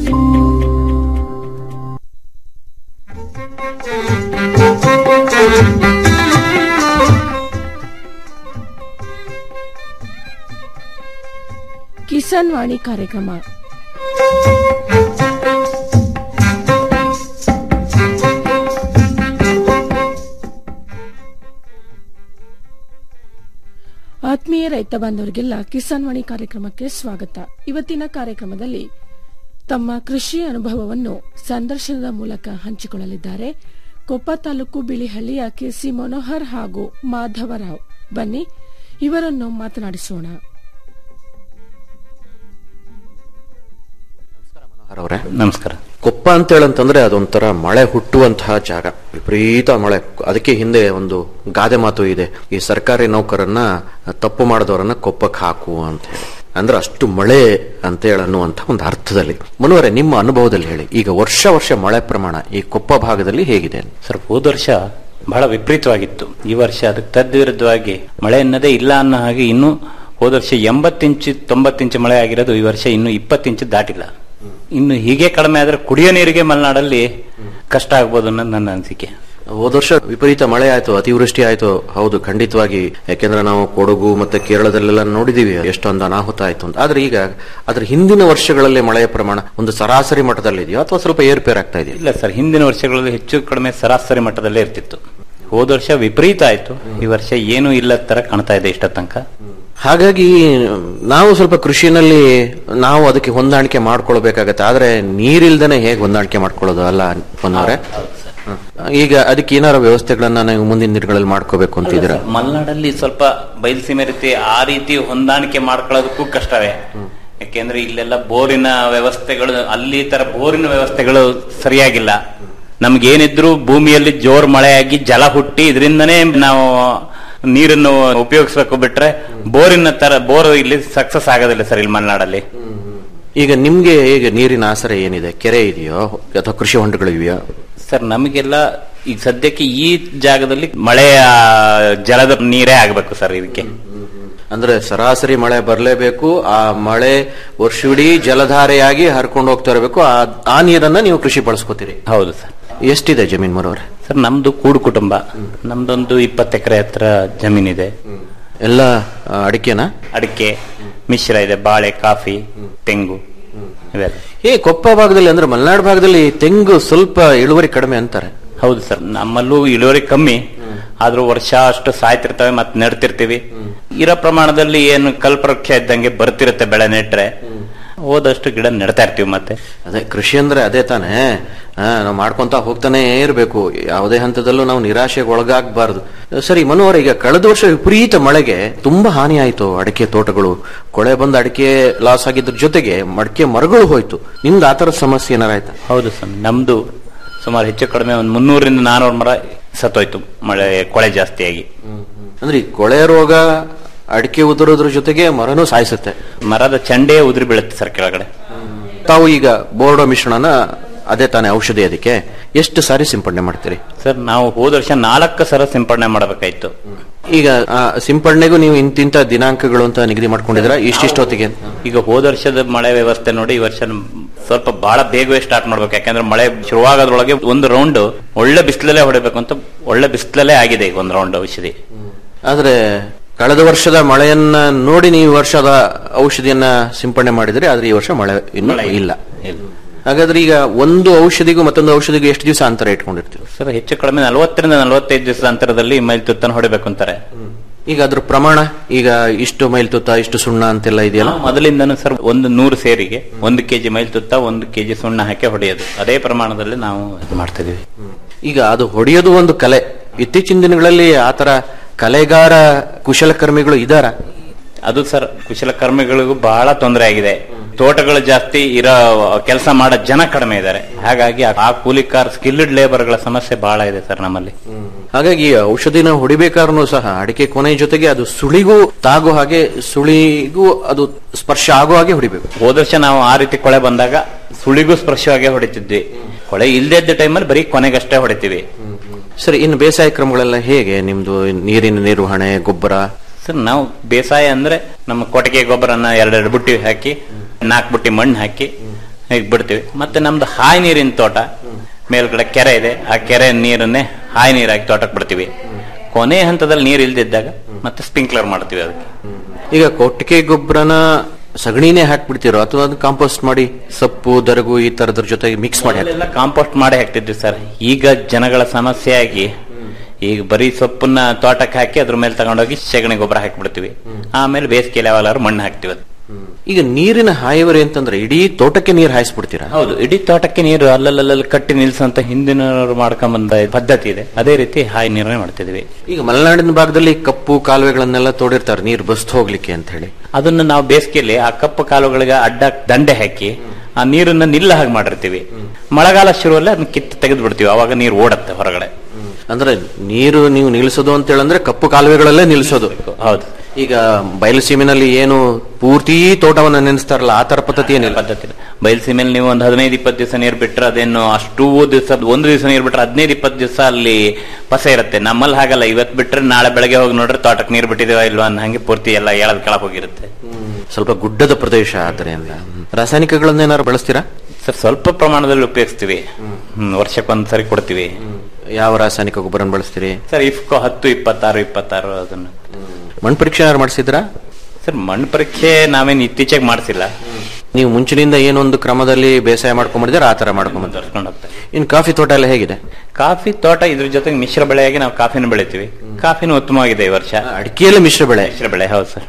ಕಿಸಾನ್ ವಾಣಿ ಕಾರ್ಯಕ್ರಮ ಆತ್ಮೀಯ ರೈತ ಬಾಂಧವರಿಗೆಲ್ಲ ಕಿಸಾನ್ ವಾಣಿ ಕಾರ್ಯಕ್ರಮಕ್ಕೆ ಸ್ವಾಗತ ಇವತ್ತಿನ ಕಾರ್ಯಕ್ರಮದಲ್ಲಿ ತಮ್ಮ ಕೃಷಿ ಅನುಭವವನ್ನು ಸಂದರ್ಶನದ ಮೂಲಕ ಹಂಚಿಕೊಳ್ಳಲಿದ್ದಾರೆ ಕೊಪ್ಪ ತಾಲೂಕು ಬಿಳಿಹಳ್ಳಿಯ ಕೆಸಿ ಮನೋಹರ್ ಹಾಗೂ ಮಾಧವರಾವ್ ಬನ್ನಿ ಇವರನ್ನು ಮಾತನಾಡಿಸೋಣ ಅವರೇ ನಮಸ್ಕಾರ ಕೊಪ್ಪ ಅಂತ ಹೇಳಂತಂದ್ರೆ ಅದೊಂಥರ ಮಳೆ ಹುಟ್ಟುವಂತಹ ಜಾಗ ವಿಪರೀತ ಮಳೆ ಅದಕ್ಕೆ ಹಿಂದೆ ಒಂದು ಗಾದೆ ಮಾತು ಇದೆ ಈ ಸರ್ಕಾರಿ ನೌಕರನ್ನ ತಪ್ಪು ಮಾಡಿದವರನ್ನ ಕೊಪ್ಪಕ್ಕೆ ಹಾಕು ಅಂತ ಹೇಳಿ ಅಂದ್ರೆ ಅಷ್ಟು ಮಳೆ ಅಂತ ಹೇಳಿ ಅನ್ನುವಂತ ಒಂದು ಅರ್ಥದಲ್ಲಿ ಮನುವರೆ ನಿಮ್ಮ ಅನುಭವದಲ್ಲಿ ಹೇಳಿ ಈಗ ವರ್ಷ ವರ್ಷ ಮಳೆ ಪ್ರಮಾಣ ಈ ಕೊಪ್ಪ ಭಾಗದಲ್ಲಿ ಹೇಗಿದೆ ಸರ್ ಹೋದ ವರ್ಷ ಬಹಳ ವಿಪರೀತವಾಗಿತ್ತು ಈ ವರ್ಷ ಅದಕ್ಕೆ ತದ್ವಿರುದ್ಧವಾಗಿ ಮಳೆ ಅನ್ನೋದೇ ಇಲ್ಲ ಅನ್ನೋ ಹಾಗೆ ಇನ್ನು ಹೋದ ವರ್ಷ ಎಂಬತ್ತು ಇಂಚು ತೊಂಬತ್ತು ಇಂಚು ಮಳೆ ಆಗಿರೋದು ಈ ವರ್ಷ ಇನ್ನು ಇಪ್ಪತ್ತು ಇಂಚು ದಾಟಿಲ್ಲ ಇನ್ನು ಹೀಗೆ ಕಡಿಮೆ ಆದ್ರೆ ಕುಡಿಯೋ ನೀರಿಗೆ ಮಲೆನಾಡಲ್ಲಿ ಕಷ್ಟ ಆಗ್ಬೋದು ಅನ್ನೋದು ನನ್ನ ಅನಿಸಿಕೆ ಹೋದ ವರ್ಷ ವಿಪರೀತ ಮಳೆ ಆಯ್ತು ಅತಿವೃಷ್ಟಿ ಆಯ್ತು ಹೌದು ಖಂಡಿತವಾಗಿ ಯಾಕೆಂದ್ರೆ ನಾವು ಕೊಡಗು ಮತ್ತೆ ಕೇರಳದಲ್ಲೆಲ್ಲ ನೋಡಿದೀವಿ ಎಷ್ಟೊಂದು ಅನಾಹುತ ಆಯ್ತು ಅಂತ ಆದ್ರೆ ಈಗ ಅದ್ರ ಹಿಂದಿನ ವರ್ಷಗಳಲ್ಲಿ ಮಳೆಯ ಪ್ರಮಾಣ ಒಂದು ಸರಾಸರಿ ಮಟ್ಟದಲ್ಲಿ ಇದೆಯೋ ಅಥವಾ ಸ್ವಲ್ಪ ಏರ್ಪೇರ್ ಆಗ್ತಾ ಇದೆಯಾ ಇಲ್ಲ ಸರ್ ಹಿಂದಿನ ವರ್ಷಗಳಲ್ಲಿ ಹೆಚ್ಚು ಕಡಿಮೆ ಸರಾಸರಿ ಮಟ್ಟದಲ್ಲೇ ಇರ್ತಿತ್ತು ಹೋದ ವರ್ಷ ವಿಪರೀತ ಆಯ್ತು ಈ ವರ್ಷ ಏನೂ ಇಲ್ಲ ತರ ಕಾಣ್ತಾ ಇದೆ ಇಷ್ಟ ತನಕ ಹಾಗಾಗಿ ನಾವು ಸ್ವಲ್ಪ ಕೃಷಿನಲ್ಲಿ ನಾವು ಅದಕ್ಕೆ ಹೊಂದಾಣಿಕೆ ಮಾಡ್ಕೊಳ್ಬೇಕಾಗತ್ತೆ ಆದ್ರೆ ನೀರಿಲ್ದೇನೆ ಹೇಗೆ ಹೊಂದಾಣಿಕೆ ಮಾಡ್ಕೊಳ್ಳೋದು ಅಲ್ಲ ಪೊನ್ನವ್ರೆ ಹ್ಮ್. ಈಗ ಅದಕ್ಕೆ ಏನಾರ ವ್ಯವಸ್ಥೆಗಳನ್ನ ನೀವು ಮುಂದಿನ ದಿನಗಳಲ್ಲಿ ಮಾಡ್ಕೋಬೇಕು ಅಂತಿದ್ದೀರಾ ಮಲೆನಾಡಲ್ಲಿ ಸ್ವಲ್ಪ ಬಯಲುಸೀಮೆ ರೀತಿ ಆ ರೀತಿ ಹೊಂದಾಣಿಕೆ ಮಾಡ್ಕೊಳ್ಳೋದಕ್ಕೂ ಕಷ್ಟವೇ ಯಾಕೆಂದ್ರೆ ಇಲ್ಲೆಲ್ಲ ಬೋರಿನ ವ್ಯವಸ್ಥೆಗಳು ಅಲ್ಲಿ ತರ ಬೋರಿನ ವ್ಯವಸ್ಥೆಗಳು ಸರಿಯಾಗಿಲ್ಲ ನಮ್ಗೇನಿದ್ರು ಭೂಮಿಯಲ್ಲಿ ಜೋರ್ ಮಳೆಯಾಗಿ ಜಲ ಹುಟ್ಟಿ ಇದರಿಂದನೇ ನಾವು ನೀರನ್ನು ಉಪಯೋಗಿಸ್ಬೇಕು ಬಿಟ್ರೆ ಬೋರಿನ ತರ ಬೋರ್ ಇಲ್ಲಿ ಸಕ್ಸಸ್ ಆಗೋದಿಲ್ಲ ಸರ್ ಇಲ್ಲಿ ಮಲೆನಾಡಲ್ಲಿ ಈಗ ನಿಮ್ಗೆ ಈಗ ನೀರಿನ ಆಸರೆ ಏನಿದೆ ಕೆರೆ ಇದೆಯೋ ಅಥವಾ ಕೃಷಿ ಹೊಂಡಗಳಿವೆಯೋ ಸರ್ ನಮಗೆಲ್ಲ ಈಗ ಸದ್ಯಕ್ಕೆ ಈ ಜಾಗದಲ್ಲಿ ಮಳೆಯ ಜಲದ ನೀರೇ ಆಗ್ಬೇಕು ಸರ್ ಇದಕ್ಕೆ ಅಂದ್ರೆ ಸರಾಸರಿ ಮಳೆ ಬರಲೇಬೇಕು ಆ ಮಳೆ ವರ್ಷವಿಡೀ ಜಲಧಾರೆಯಾಗಿ ಹರ್ಕೊಂಡು ಹೋಗ್ತಾ ಇರಬೇಕು ಆ- ಆ ನೀರನ್ನ ನೀವು ಕೃಷಿ ಬಳಸ್ಕೋತೀರಿ ಹೌದು ಸರ್ ಎಷ್ಟಿದೆ ಜಮೀನ್ ಮರೋರೆ ಸರ್ ನಮ್ದು ಕೂಡು ಕುಟುಂಬ ನಮ್ದೊಂದು ಇಪ್ಪತ್ತು ಎಕರೆ ಹತ್ರ ಜಮೀನಿದೆ ಎಲ್ಲ ಆ, ಅಡಿಕೆನಾ ಅಡಿಕೆ ಮಿಶ್ರ ಇದೆ ಬಾಳೆ ಕಾಫಿ ತೆಂಗು ಇವೆಲ್ಲ ಏ ಕೊಪ್ಪ ಭಾಗದಲ್ಲಿ ಅಂದ್ರೆ ಮಲೆನಾಡು ಭಾಗದಲ್ಲಿ ತೆಂಗು ಸ್ವಲ್ಪ ಇಳುವರಿ ಕಡಿಮೆ ಅಂತಾರೆ ಹೌದು ಸರ್ ನಮ್ಮಲ್ಲೂ ಇಳುವರಿ ಕಮ್ಮಿ ಆದ್ರೂ ವರ್ಷ ಅಷ್ಟು ಸಾಯ್ತಿರ್ತವೆ ಮತ್ತೆ ನೆಡ್ತಿರ್ತೀವಿ ಇರೋ ಪ್ರಮಾಣದಲ್ಲಿ ಏನು ಕಲ್ಪವೃಕ್ಷ ಇದ್ದಂಗೆ ಬರ್ತಿರುತ್ತೆ ಬೆಳೆ ನೆಟ್ರೆ ಹೋದಷ್ಟು ಗಿಡ ನೆಡ್ತಾ ಇರ್ತೀವಿ ಮತ್ತೆ ಅದೇ ಕೃಷಿ ಅಂದ್ರೆ ಅದೇ ತಾನೇ ಆ, ನಾವು ಮಾಡ್ಕೊಂತ ಹೋಗ್ತಾನೆ ಇರಬೇಕು ಯಾವುದೇ ಹಂತದಲ್ಲೂ ನಾವು ನಿರಾಶೆಗೆ ಒಳಗಾಗಬಾರದು ಸರಿ ಮನೋಹರ್ ಈಗ ಕಳೆದ ವರ್ಷ ವಿಪರೀತ ಮಳೆಗೆ ತುಂಬಾ ಹಾನಿ ಆಯ್ತು ಅಡಿಕೆ ತೋಟಗಳು ಕೊಳೆ ಬಂದ ಅಡಿಕೆ ಲಾಸ್ ಆಗಿದ್ರ ಜೊತೆಗೆ ಮಡಿಕೆ ಮರಗಳು ಹೋಯ್ತು ನಿಮ್ದು ಆತರ ಸಮಸ್ಯೆ ಏನಾರ ಆಯ್ತಾ ಹೌದು ಸರ್ ನಮ್ದು ಸುಮಾರು ಹೆಚ್ಚು ಕಡಿಮೆ ಒಂದು ಮುನ್ನೂರಿಂದ ನಾನೂರು ಮರ ಸತ್ತೋಯ್ತು ಮಳೆ ಕೊಳೆ ಜಾಸ್ತಿಯಾಗಿ ಅಂದ್ರೆ ಈ ಕೊಳೆ ರೋಗ ಅಡಿಕೆ ಉದುರೋದ್ರ ಜೊತೆಗೆ ಮರನೂ ಸಾಯಿಸುತ್ತೆ ಮರದ ಚಂಡೆ ಉದುರಿ ಬೀಳುತ್ತೆ ಸರ್ ಕೆಳಗಡೆ ತಾವು ಈಗ ಬೋರ್ಡೋ ಮಿಶ್ರಣನ ಅದೇ ತಾನೇ ಔಷಧಿ ಅದಕ್ಕೆ ಎಷ್ಟು ಸಾರಿ ಸಿಂಪಡಣೆ ಮಾಡ್ತೀರಿ ಸರ್ ನಾವು ಹೋದ ವರ್ಷ ನಾಲ್ಕು ಸಲ ಸಿಂಪಡಣೆ ಮಾಡಬೇಕಾಯ್ತು ಈಗ ಆ ಸಿಂಪಡಣೆಗೂ ನೀವು ಇಂತಿಂತ ದಿನಾಂಕಗಳು ಅಂತ ನಿಗದಿ ಮಾಡ್ಕೊಂಡಿದ್ರ ಇಷ್ಟಿಷ್ಟೊತ್ತಿಗೆ ಈಗ ಹೋದ ವರ್ಷದ ಮಳೆ ವ್ಯವಸ್ಥೆ ನೋಡಿ ಈ ವರ್ಷ ನಮ್- ಸ್ವಲ್ಪ ಬಹಳ ಬೇಗವೇ ಸ್ಟಾರ್ಟ್ ಮಾಡ್ಬೇಕು ಯಾಕಂದ್ರೆ ಮಳೆ ಶುರುವಾಗೋದ್ರೊಳಗೆ ಒಂದು ರೌಂಡ್ ಒಳ್ಳೆ ಬಿಸಿಲಲ್ಲೇ ಹೊಡಿಬೇಕು ಅಂತ ಒಳ್ಳೆ ಬಿಸಿಲಲ್ಲೇ ಆಗಿದೆ ಈಗ ಒಂದು ರೌಂಡ್ ಔಷಧಿ ಆದ್ರೆ ಕಳೆದ ವರ್ಷದ ಮಳೆಯನ್ನ ನೋಡಿ ನೀವು ಈ ವರ್ಷದ ಔಷಧಿಯನ್ನ ಸಿಂಪಡಣೆ ಮಾಡಿದ್ರೆ ಆದ್ರೆ ಈ ವರ್ಷ ಮಳೆ ಇನ್ನೂ ಇಲ್ಲ ಹಾಗಾದ್ರೆ ಈಗ ಒಂದು ಔಷಧಿಗೂ ಮತ್ತೊಂದು ಔಷಧಿಗೂ ಎಷ್ಟು ದಿವಸ ಅಂತರ ಇಟ್ಕೊಂಡಿರ್ತೀವಿ ಸರ್ ಹೆಚ್ಚು ಕಡಿಮೆ ನಲವತ್ತರಿಂದ ನಲವತ್ತೈದು ದಿವಸದ ಅಂತರದಲ್ಲಿ ಮೈಲ್ ತುತ್ತನ್ನು ಹೊಡಿಬೇಕು ಅಂತಾರೆ ಈಗ ಅದ್ರ ಪ್ರಮಾಣ ಈಗ ಇಷ್ಟು ಮೈಲ್ ತುತ್ತ ಇಷ್ಟು ಸುಣ್ಣ ಅಂತೆಲ್ಲ ಇದೆಯಲ್ಲ ನಾವು ಮೊದಲಿಂದನೂ ಸರ್ ಒಂದು ನೂರು ಸೇರಿಗೆ ಒಂದು ಕೆಜಿ ಮೈಲ್ ತುತ್ತ ಒಂದು ಕೆಜಿ ಸುಣ್ಣ ಹಾಕಿ ಹೊಡೆಯೋದು ಅದೇ ಪ್ರಮಾಣದಲ್ಲಿ ನಾವು ಇದು ಮಾಡ್ತಾ ಇದೀವಿ ಈಗ ಅದು ಹೊಡೆಯೋದು ಒಂದು ಕಲೆ ಇತ್ತೀಚಿನ ದಿನಗಳಲ್ಲಿ ಆತರ ಕಲೆಗಾರ ಕುಶಲಕರ್ಮಿಗಳು ಇದಾರ ಅದು ಸರ್ ಕುಶಲಕರ್ಮಿಗಳಿಗೂ ಬಹಳ ತೊಂದರೆ ಆಗಿದೆ ತೋಟಗಳು ಜಾಸ್ತಿ ಇರೋ ಕೆಲಸ ಮಾಡೋ ಜನ ಕಡಿಮೆ ಇದ್ದಾರೆ ಹಾಗಾಗಿ ಆ ಕೂಲಿಕಾರ್ ಸ್ಕಿಲ್ಡ್ ಲೇಬರ್ಗಳ ಸಮಸ್ಯೆ ಬಹಳ ಇದೆ ಸರ್ ನಮ್ಮಲ್ಲಿ ಹಾಗಾಗಿ ಈ ಔಷಧಿನ ಹೊಡಿಬೇಕಾದ್ರೂ ಸಹ ಅಡಿಕೆ ಕೊನೆ ಜೊತೆಗೆ ಅದು ಸುಳಿಗೂ ತಾಗೋ ಹಾಗೆ ಸುಳಿಗೂ ಅದು ಸ್ಪರ್ಶ ಆಗೋ ಹಾಗೆ ಹೊಡಿಬೇಕು ಹೋದ ವರ್ಷ ನಾವು ಆ ರೀತಿ ಕೊಳೆ ಬಂದಾಗ ಸುಳಿಗೂ ಸ್ಪರ್ಶವಾಗಿ ಹೊಡಿತಿದ್ವಿ ಕೊಳೆ ಇಲ್ಲದೆ ಇದ್ದ ಟೈಮಲ್ಲಿ ಬರೀ ಕೊನೆಗಷ್ಟೇ ಹೊಡಿತೀವಿ ಸರಿ ಇನ್ನು ಬೇಸಾಯ ಕ್ರಮಗಳೆಲ್ಲ ಹೇಗೆ ನಿಮ್ದು ನೀರಿನ ನಿರ್ವಹಣೆ ಗೊಬ್ಬರ ಸರ್ ನಾವು ಬೇಸಾಯ ಅಂದ್ರೆ ನಮ್ಮ ಕೊಟ್ಟಿಗೆ ಗೊಬ್ಬರನ ಎರಡೆರಡು ಬುಟ್ಟಿ ಹಾಕಿ ನಾಲ್ಕು ಬುಟ್ಟಿ ಮಣ್ಣು ಹಾಕಿ ಹೀಗೆ ಬಿಡ್ತೀವಿ ಮತ್ತೆ ನಮ್ದು ಹಾಯಿ ನೀರಿನ ತೋಟ ಮೇಲ್ಗಡೆ ಕೆರೆ ಇದೆ ಆ ಕೆರೆ ನೀರನ್ನೇ ಹಾಯಿ ನೀರು ಹಾಕಿ ತೋಟಕ್ಕೆ ಬಿಡ್ತೀವಿ ಕೊನೆ ಹಂತದಲ್ಲಿ ನೀರು ಇಲ್ದಿದ್ದಾಗ ಮತ್ತೆ ಸ್ಪ್ರಿಂಕ್ಲರ್ ಮಾಡ್ತೀವಿ ಅದಕ್ಕೆ ಈಗ ಕೊಟ್ಟಿಗೆ ಗೊಬ್ಬರನ ಸಗಣಿನೇ ಹಾಕ್ಬಿಡ್ತಿರೋ ಅಥವಾ ಅದನ್ನ ಕಾಂಪೋಸ್ಟ್ ಮಾಡಿ ಸೊಪ್ಪು ದರಗು ಈ ತರದ್ರ ಜೊತೆಗೆ ಮಿಕ್ಸ್ ಮಾಡಿ ಹಾಕ್ತೀರಾ? ಎಲ್ಲ ಕಾಂಪೋಸ್ಟ್ ಮಾಡಿ ಹಾಕ್ತಿದ್ವಿ ಸರ್ ಈಗ ಜನಗಳ ಸಮಸ್ಯೆ ಆಗಿ ಈಗ ಬರೀ ಸೊಪ್ಪನ್ನ ತೋಟಕ್ಕೆ ಹಾಕಿ ಅದ್ರ ಮೇಲೆ ತಗೊಂಡೋಗಿ ಸಗಣಿ ಗೊಬ್ಬರ ಹಾಕಿಬಿಡ್ತೀವಿ ಆಮೇಲೆ ಬೇಸಿಗೆಯಲ್ಲಿ ಯಾವಾಗಲಾದ್ರು ಮಣ್ಣು ಹಾಕ್ತಿವಿ ಅದು. ಈಗ ನೀರಿನ ಹಾಯುವರಿ ಅಂತಂದ್ರೆ ಇಡೀ ತೋಟಕ್ಕೆ ನೀರು ಹಾಯಿಸ್ಬಿಡ್ತೀರಾ ಹೌದು ಇಡೀ ತೋಟಕ್ಕೆ ನೀರು ಅಲ್ಲಲ್ಲಲ್ಲಿ ಕಟ್ಟಿ ನಿಲ್ಸಂತ ಹಿಂದಿನವರು ಮಾಡ್ಕೊಂಡ್ ಬಂದ ಪದ್ಧತಿ ಇದೆ ಅದೇ ರೀತಿ ಹಾಯಿ ನೀರನ್ನೇ ಮಾಡ್ತಿದ್ವಿ ಈಗ ಮಲೆನಾಡಿನ ಭಾಗದಲ್ಲಿ ಕಪ್ಪು ಕಾಲುವೆಗಳನ್ನೆಲ್ಲ ತೋಡಿರ್ತಾರೆ ನೀರು ಬಸ್ತು ಹೋಗ್ಲಿಕ್ಕೆ ಅಂತ ಹೇಳಿ ಅದನ್ನ ನಾವು ಬೇಸಿಗೆಯಲ್ಲಿ ಆ ಕಪ್ಪು ಕಾಲುಗಳಿಗೆ ಅಡ್ಡ ದಂಡೆ ಹಾಕಿ ಆ ನೀರನ್ನ ನಿಲ್ಲ ಹಾಗೆ ಮಾಡಿರ್ತೀವಿ ಮಳೆಗಾಲ ಶುರುವಲ್ಲಿ ಅದನ್ನ ಕಿತ್ತು ತೆಗೆದು ಬಿಡ್ತೀವಿ ಅವಾಗ ನೀರು ಓಡತ್ತೆ ಹೊರಗಡೆ ಅಂದ್ರೆ ನೀರು ನೀವು ನಿಲ್ಲಿಸೋದು ಅಂತ ಹೇಳಂದ್ರೆ ಕಪ್ಪು ಕಾಲುವೆಗಳಲ್ಲೇ ನಿಲ್ಲಿಸೋದು ಹೌದು ಈಗ ಬಯಲುಸೀಮಿನಲ್ಲಿ ಏನು ಪೂರ್ತಿ ತೋಟವನ್ನ ನೆನೆಸ್ತಾರಲ್ಲ ಆ ತರ ಪದ್ಧತಿ ಏನಿಲ್ಲ ಪದ್ಧತಿ ಬಯಲುಸೀಮೆಯಲ್ಲಿ ನೀವು ಒಂದು ಹದಿನೈದು ಇಪ್ಪತ್ತು ದಿವಸ ನೀರು ಬಿಟ್ರೆ ಅದೇನು ಅಷ್ಟು ದಿವಸ ಒಂದು ದಿವಸ ನೀರು ಬಿಟ್ರೆ ಹದಿನೈದು ಇಪ್ಪತ್ತು ದಿವಸ ಅಲ್ಲಿ ಪಸೆ ಇರುತ್ತೆ ನಮ್ಮಲ್ಲಿ ಹಾಗಲ್ಲ ಇವತ್ತು ಬಿಟ್ರೆ ನಾಳೆ ಬೆಳಗ್ಗೆ ಹೋಗಿ ನೋಡ್ರೆ ತೋಟಕ್ಕೆ ನೀರು ಬಿಟ್ಟಿದೇವ ಇಲ್ವಾ ಅನ್ನೋ ಹಂಗೆ ಪೂರ್ತಿ ಎಲ್ಲ ಎಳದ್ ಕೆಳಗೆ ಹೋಗಿರುತ್ತೆ ಸ್ವಲ್ಪ ಗುಡ್ಡದ ಪ್ರದೇಶ ಆದ್ದರಿಂದ ರಾಸಾಯನಿಕಗಳನ್ನೇನಾದ್ರು ಬಳಸ್ತೀರಾ ಸರ್ ಸ್ವಲ್ಪ ಪ್ರಮಾಣದಲ್ಲಿ ಉಪಯೋಗಿಸ್ತೀವಿ ಹ್ಮ್ ವರ್ಷಕ್ಕೊಂದ್ ಸರಿ ಕೊಡ್ತೀವಿ ಯಾವ ರಾಸಾಯನಿಕ ಗೊಬ್ಬರ ಬಳಸ್ತೀರಿ ಸರ್ ಇಫ್ಕೋ ಹತ್ತು ಇಪ್ಪತ್ತಾರು ಇಪ್ಪತ್ತಾರು ಅದನ್ನು ಮಣ್ಣು ಪರೀಕ್ಷೆ ಏನಾದ್ರು ಮಾಡಿಸಿದ್ರಾ ಸರ್ ಮಣ್ಣು ಪರೀಕ್ಷೆ ನಾವೇನು ಇತ್ತೀಚೆಗೆ ಮಾಡಿಸಿಲ್ಲ ನೀವು ಮುಂಚಿನಿಂದ ಏನೊಂದು ಕ್ರಮದಲ್ಲಿ ಬೇಸಾಯ ಮಾಡ್ಕೊಂಡ್ಬಿಟ್ಟಿದ್ರೆ ಆ ತರ ಮಾಡ್ಕೊಂಡ್ ತರ್ಸ್ಕೊಂಡು ಹೋಗ್ತಾರೆ ಇನ್ ಕಾಫಿ ತೋಟ ಎಲ್ಲ ಹೇಗಿದೆ ಕಾಫಿ ತೋಟ ಇದ್ರ ಜೊತೆಗೆ ಮಿಶ್ರ ಬೆಳೆಯಾಗಿ ನಾವು ಕಾಫಿನ ಬೆಳಿತೀವಿ ಕಾಫಿನೂ ಉತ್ತಮವಾಗಿದೆ ಈ ವರ್ಷ ಅಡಿಕೆಯಲ್ಲಿ ಮಿಶ್ರ ಬೆಳೆ ಮಿಶ್ರ ಬೆಳೆ ಹೌದು ಸರ್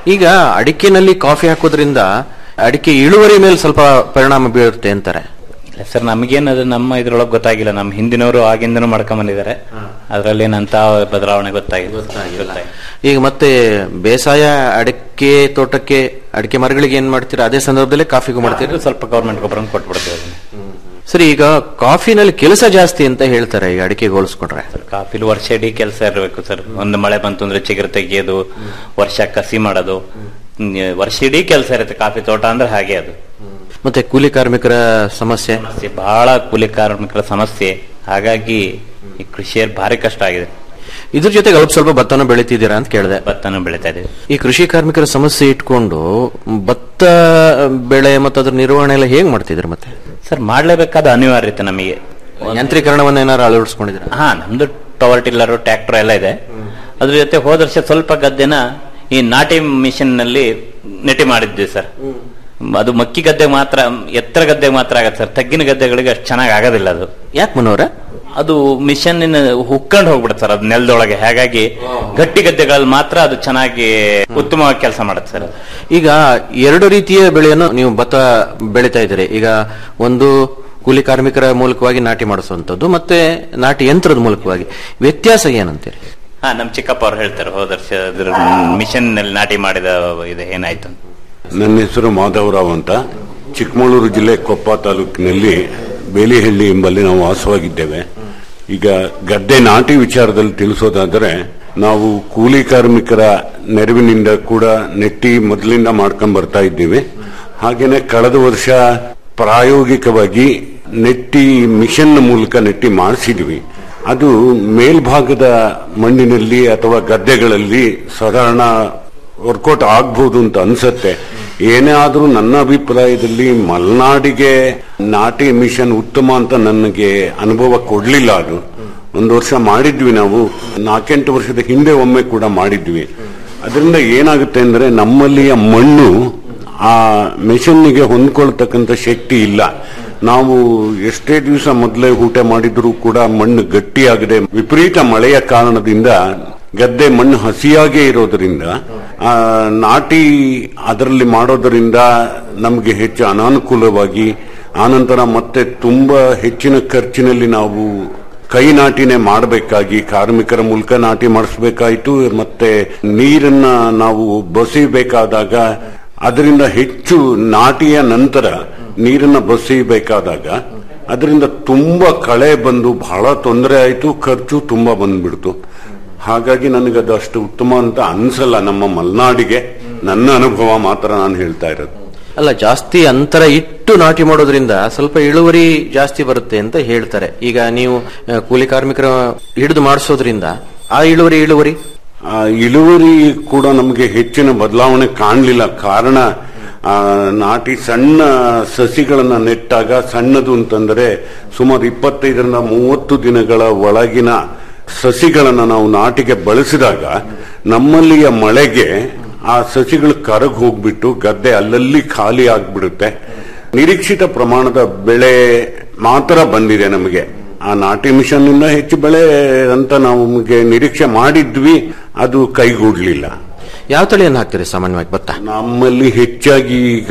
ಈಗ ಅಡಿಕೆನಲ್ಲಿ ಕಾಫಿ ಹಾಕೋದ್ರಿಂದ ಅಡಿಕೆ ಇಳುವರಿ ಮೇಲೆ ಸ್ವಲ್ಪ ಪರಿಣಾಮ ಬೀರುತ್ತೆ ಅಂತಾರೆ ಇಲ್ಲ ಸರ್ ನಮಗೇನದು ನಮ್ಮ ಇದ್ರೊಳಗೆ ಗೊತ್ತಾಗಿಲ್ಲ ನಮ್ಮ ಹಿಂದಿನವರು ಆಗಿಂದನೂ ಮಾಡ್ಕೊಂಬಂದಿದ್ದಾರೆ ಅದರಲ್ಲಿ ಏನಂತ ಬದಲಾವಣೆ ಗೊತ್ತಾಗಿಲ್ಲ ಗೊತ್ತಾಗಿಲ್ಲ ಈಗ ಮತ್ತೆ ಬೇಸಾಯ ಅಡಿಕೆ ತೋಟಕ್ಕೆ ಅಡಿಕೆ ಮರಗಳಿಗೆ ಏನ್ ಮಾಡ್ತೀರಾ ಅದೇ ಸಂದರ್ಭದಲ್ಲಿ ಕಾಫಿಗೂ ಮಾಡ್ತೀರಾ ಸ್ವಲ್ಪ ಗೌರ್ಮೆಂಟ್ ಗೊಬ್ಬರ ಕೊಟ್ಬಿಡ್ತೀವಿ ಅದನ್ನ. ಸರಿ ಈಗ ಕಾಫಿನಲ್ಲಿ ಕೆಲಸ ಜಾಸ್ತಿ ಅಂತ ಹೇಳ್ತಾರೆ ಈಗ ಅಡಿಕೆಗೆ ಹೋಲಿಸ್ಕೊಂಡ್ರೆ ಕಾಫಿಲಿ ವರ್ಷ ಇಡೀ ಕೆಲಸ ಇರಬೇಕು ಸರ್ ಒಂದು ಮಳೆ ಬಂತು ಅಂದ್ರೆ ಚಿಗುರು ತೆಗಿಯೋದು ವರ್ಷ ಕಸಿ ಮಾಡೋದು ಹ್ಮ್, ವರ್ಷ ಇಡೀ ಕೆಲಸ ಇರುತ್ತೆ ಕಾಫಿ ತೋಟ ಅಂದ್ರೆ ಹಾಗೆ ಅದು ಮತ್ತೆ ಕೂಲಿ ಕಾರ್ಮಿಕರ ಸಮಸ್ಯೆ ಸಮಸ್ಯೆ ಬಹಳ ಕೂಲಿ ಕಾರ್ಮಿಕರ ಸಮಸ್ಯೆ ಹಾಗಾಗಿ ಈ ಕೃಷಿಯಲ್ಲಿ ಭಾರಿ ಕಷ್ಟ ಆಗಿದೆ ಇದ್ರ ಜೊತೆಗೆ ಅಲ್ಪ ಸ್ವಲ್ಪ ಭತ್ತನ ಬೆಳಿತಿದ್ದೀರಾ ಅಂತ ಕೇಳಿದೆ ಭತ್ತನ ಬೆಳಿತಾ ಇದೀವಿ ಈ ಕೃಷಿ ಕಾರ್ಮಿಕರ ಸಮಸ್ಯೆ ಇಟ್ಕೊಂಡು ಭತ್ತ ಬೆಳೆ ಮತ್ತು ಅದ್ರ ನಿರ್ವಹಣೆ ಎಲ್ಲ ಹೇಗ್ ಮಾಡ್ತಿದ್ರು ಮತ್ತೆ ಸರ್ ಮಾಡ್ಲೇಬೇಕಾದ ಅನಿವಾರ್ಯತೆ ನಮಗೆ ಯಂತ್ರೀಕರಣವನ್ನ ಏನಾರು ಅಳವಡಿಸ್ಕೊಂಡಿದ್ರ ಹಾ ನಮ್ದು ಟವರ್ ಟಿಲ್ಲರ್ ಟ್ರ್ಯಾಕ್ಟರ್ ಎಲ್ಲ ಇದೆ ಅದ್ರ ಜೊತೆ ಹೋದ ವರ್ಷ ಸ್ವಲ್ಪ ಗದ್ದೆನ ಈ ನಾಟಿ ಮಿಷನ್ ನಲ್ಲಿ ನೆಟಿ ಮಾಡಿದ್ವಿ ಸರ್ ಅದು ಮಕ್ಕಿ ಗದ್ದೆ ಮಾತ್ರ ಎತ್ತರ ಗದ್ದೆ ಮಾತ್ರ ಆಗತ್ತೆ ಸರ್ ತಗ್ಗಿನ ಗದ್ದೆಗಳಿಗೆ ಅಷ್ಟು ಚೆನ್ನಾಗಿ ಆಗೋದಿಲ್ಲ ಅದು ಯಾಕೆ ಮನೋರ ಅದು ಮಿಷನ್ ಹುಕ್ಕೊಂಡು ಹೋಗ್ಬಿಡುತ್ತೆ ಸರ್ ಅದು ನೆಲದೊಳಗೆ ಹಾಗಾಗಿ ಗಟ್ಟಿ ಗದ್ದೆಗಳಲ್ಲಿ ಮಾತ್ರ ಅದು ಚೆನ್ನಾಗಿ ಉತ್ತಮವಾಗಿ ಕೆಲಸ ಮಾಡುತ್ತೆ ಸರ್ ಅದು. ಈಗ ಎರಡು ರೀತಿಯ ಬೆಳೆಯನ್ನು ನೀವು ಭತ್ತ ಬೆಳಿತಾ ಇದ್ದೀರಿ ಈಗ ಒಂದು ಕೂಲಿ ಕಾರ್ಮಿಕರ ಮೂಲಕವಾಗಿ ನಾಟಿ ಮಾಡಿಸುವಂತದ್ದು ಮತ್ತೆ ನಾಟಿ ಯಂತ್ರದ ಮೂಲಕವಾಗಿ ವ್ಯತ್ಯಾಸ ಏನಂತೀರಿ ಹಾ ನಮ್ ಚಿಕ್ಕಪ್ಪ ಅವ್ರು ಹೇಳ್ತಾರೆ ಹೋದ ವರ್ಷ ಅದ್ರ ಮಿಷನ್ ನಲ್ಲಿ ನಾಟಿ ಮಾಡಿದ ಇದು ಏನಾಯ್ತು ಅಂತ ನನ್ನ ಹೆಸರು ಮಾಧವರಾವ್ ಅಂತ ಚಿಕ್ಕಮಗಳೂರು ಜಿಲ್ಲೆ ಕೊಪ್ಪ ತಾಲೂಕಿನಲ್ಲಿ ಬೇಲಿಹಳ್ಳಿ ಎಂಬಲ್ಲಿ ನಾವು ವಾಸವಾಗಿದ್ದೇವೆ ಈಗ ಗದ್ದೆ ನಾಟಿ ವಿಚಾರದಲ್ಲಿ ತಿಳಿಸೋದಾದರೆ ನಾವು ಕೂಲಿ ಕಾರ್ಮಿಕರ ನೆರವಿನಿಂದ ಕೂಡ ನೆಟ್ಟಿ ಮೊದಲಿಂದ ಮಾಡ್ಕೊಂಡ್ ಬರ್ತಾ ಇದ್ದೀವಿ ಹಾಗೇನೆ ಕಳೆದ ವರ್ಷ ಪ್ರಾಯೋಗಿಕವಾಗಿ ನೆಟ್ಟಿ ಮಿಷನ್ ಮೂಲಕ ನೆಟ್ಟಿ ಮಾಡಿಸಿದ್ವಿ ಅದು ಮೇಲ್ಭಾಗದ ಮಣ್ಣಿನಲ್ಲಿ ಅಥವಾ ಗದ್ದೆಗಳಲ್ಲಿ ಸಾಧಾರಣ ವರ್ಕೌಟ್ ಆಗ್ಬಹುದು ಅಂತ ಅನ್ಸತ್ತೆ ಏನೇ ಆದ್ರೂ ನನ್ನ ಅಭಿಪ್ರಾಯದಲ್ಲಿ ಮಲೆನಾಡಿಗೆ ನಾಟಿ ಮಿಷನ್ ಉತ್ತಮ ಅಂತ ನನಗೆ ಅನುಭವ ಕೊಡ್ಲಿಲ್ಲ ಅದು ಒಂದು ವರ್ಷ ಮಾಡಿದ್ವಿ ನಾವು ನಾಲ್ಕೆಂಟು ವರ್ಷದ ಹಿಂದೆ ಒಮ್ಮೆ ಕೂಡ ಮಾಡಿದ್ವಿ ಅದರಿಂದ ಏನಾಗುತ್ತೆ ಅಂದ್ರೆ ನಮ್ಮಲ್ಲಿಯ ಮಣ್ಣು ಆ ಮೆಷನ್ನಿಗೆ ಹೊಂದ್ಕೊಳ್ತಕ್ಕಂಥ ಶಕ್ತಿ ಇಲ್ಲ ನಾವು ಎಷ್ಟೇ ದಿವಸ ಮೊದಲೇ ಊಟ ಮಾಡಿದ್ರೂ ಕೂಡ ಮಣ್ಣು ಗಟ್ಟಿಯಾಗದೆ ವಿಪರೀತ ಮಳೆಯ ಕಾರಣದಿಂದ ಗದ್ದೆ ಮಣ್ಣು ಹಸಿಯಾಗೇ ಇರೋದ್ರಿಂದ ಆ, ನಾಟಿ ಅದರಲ್ಲಿ ಮಾಡೋದರಿಂದ ನಮಗೆ ಹೆಚ್ಚು ಅನಾನುಕೂಲವಾಗಿ ಆನಂತರ ಮತ್ತೆ ತುಂಬಾ ಹೆಚ್ಚಿನ ಖರ್ಚಿನಲ್ಲಿ ನಾವು ಕೈ ನಾಟಿನೇ ಮಾಡಬೇಕಾಗಿ ಕಾರ್ಮಿಕರ ಮೂಲಕ ನಾಟಿ ಮಾಡಿಸ್ಬೇಕಾಯ್ತು ಮತ್ತೆ ನೀರನ್ನ ನಾವು ಬಸಿಬೇಕಾದಾಗ ಅದರಿಂದ ಹೆಚ್ಚು ನಾಟಿಯ ನಂತರ ನೀರನ್ನ ಬಸಿಬೇಕಾದಾಗ ಅದರಿಂದ ತುಂಬಾ ಕಳೆ ಬಂದು ಬಹಳ ತೊಂದರೆ ಆಯ್ತು ಖರ್ಚು ತುಂಬಾ ಬಂದ್ಬಿಡ್ತು ಹಾಗಾಗಿ ನನಗೆ ಅದು ಅಷ್ಟು ಉತ್ತಮ ಅಂತ ಅನ್ಸಲ್ಲ ನಮ್ಮ ಮಲೆನಾಡಿಗೆ ನನ್ನ ಅನುಭವ ಮಾತ್ರ ನಾನು ಹೇಳ್ತಾ ಇರೋದು ಅಲ್ಲ ಜಾಸ್ತಿ ಅಂತರ ಇಟ್ಟು ನಾಟಿ ಮಾಡೋದ್ರಿಂದ ಸ್ವಲ್ಪ ಇಳುವರಿ ಜಾಸ್ತಿ ಬರುತ್ತೆ ಅಂತ ಹೇಳ್ತಾರೆ ಈಗ ನೀವು ಆ, ಕೂಲಿ ಕಾರ್ಮಿಕರ ಹಿಡಿದು ಮಾಡಿಸೋದ್ರಿಂದ ಆ ಇಳುವರಿ ಇಳುವರಿ ಆ ಇಳುವರಿ ಕೂಡ ನಮಗೆ ಹೆಚ್ಚಿನ ಬದಲಾವಣೆ ಕಾಣಲಿಲ್ಲ ಕಾರಣ ಆ, ನಾಟಿ ಸಣ್ಣ ಸಸಿಗಳನ್ನ ನೆಟ್ಟಾಗ ಸಣ್ಣದು ಅಂತಂದ್ರೆ ಸುಮಾರು ಇಪ್ಪತ್ತೈದರಿಂದ ಮೂವತ್ತು ದಿನಗಳ ಒಳಗಿನ ಸಸಿಗಳನ್ನ ನಾವು ನಾಟಿಗೆ ಬಳಸಿದಾಗ ನಮ್ಮಲ್ಲಿಯ ಮಳೆಗೆ ಆ ಸಸಿಗಳು ಕರಗ್ ಹೋಗ್ಬಿಟ್ಟು ಗದ್ದೆ ಅಲ್ಲಲ್ಲಿ ಖಾಲಿ ಆಗ್ಬಿಡುತ್ತೆ ನಿರೀಕ್ಷಿತ ಪ್ರಮಾಣದ ಬೆಳೆ ಮಾತ್ರ ಬಂದಿದೆ ನಮಗೆ ಆ ನಾಟಿ ಮಿಷನ್ ಇಂದ ಹೆಚ್ಚು ಬೆಳೆ ಅಂತ ನಾವು ನಮಗೆ ನಿರೀಕ್ಷೆ ಮಾಡಿದ್ವಿ ಅದು ಕೈಗೂಡ್ಲಿಲ್ಲ ಯಾವ ತಳಿಯನ್ನು ಹಾಕ್ತೀರಿ ಸಾಮಾನ್ಯವಾಗಿ ಭತ್ತ ನಮ್ಮಲ್ಲಿ ಹೆಚ್ಚಾಗಿ ಈಗ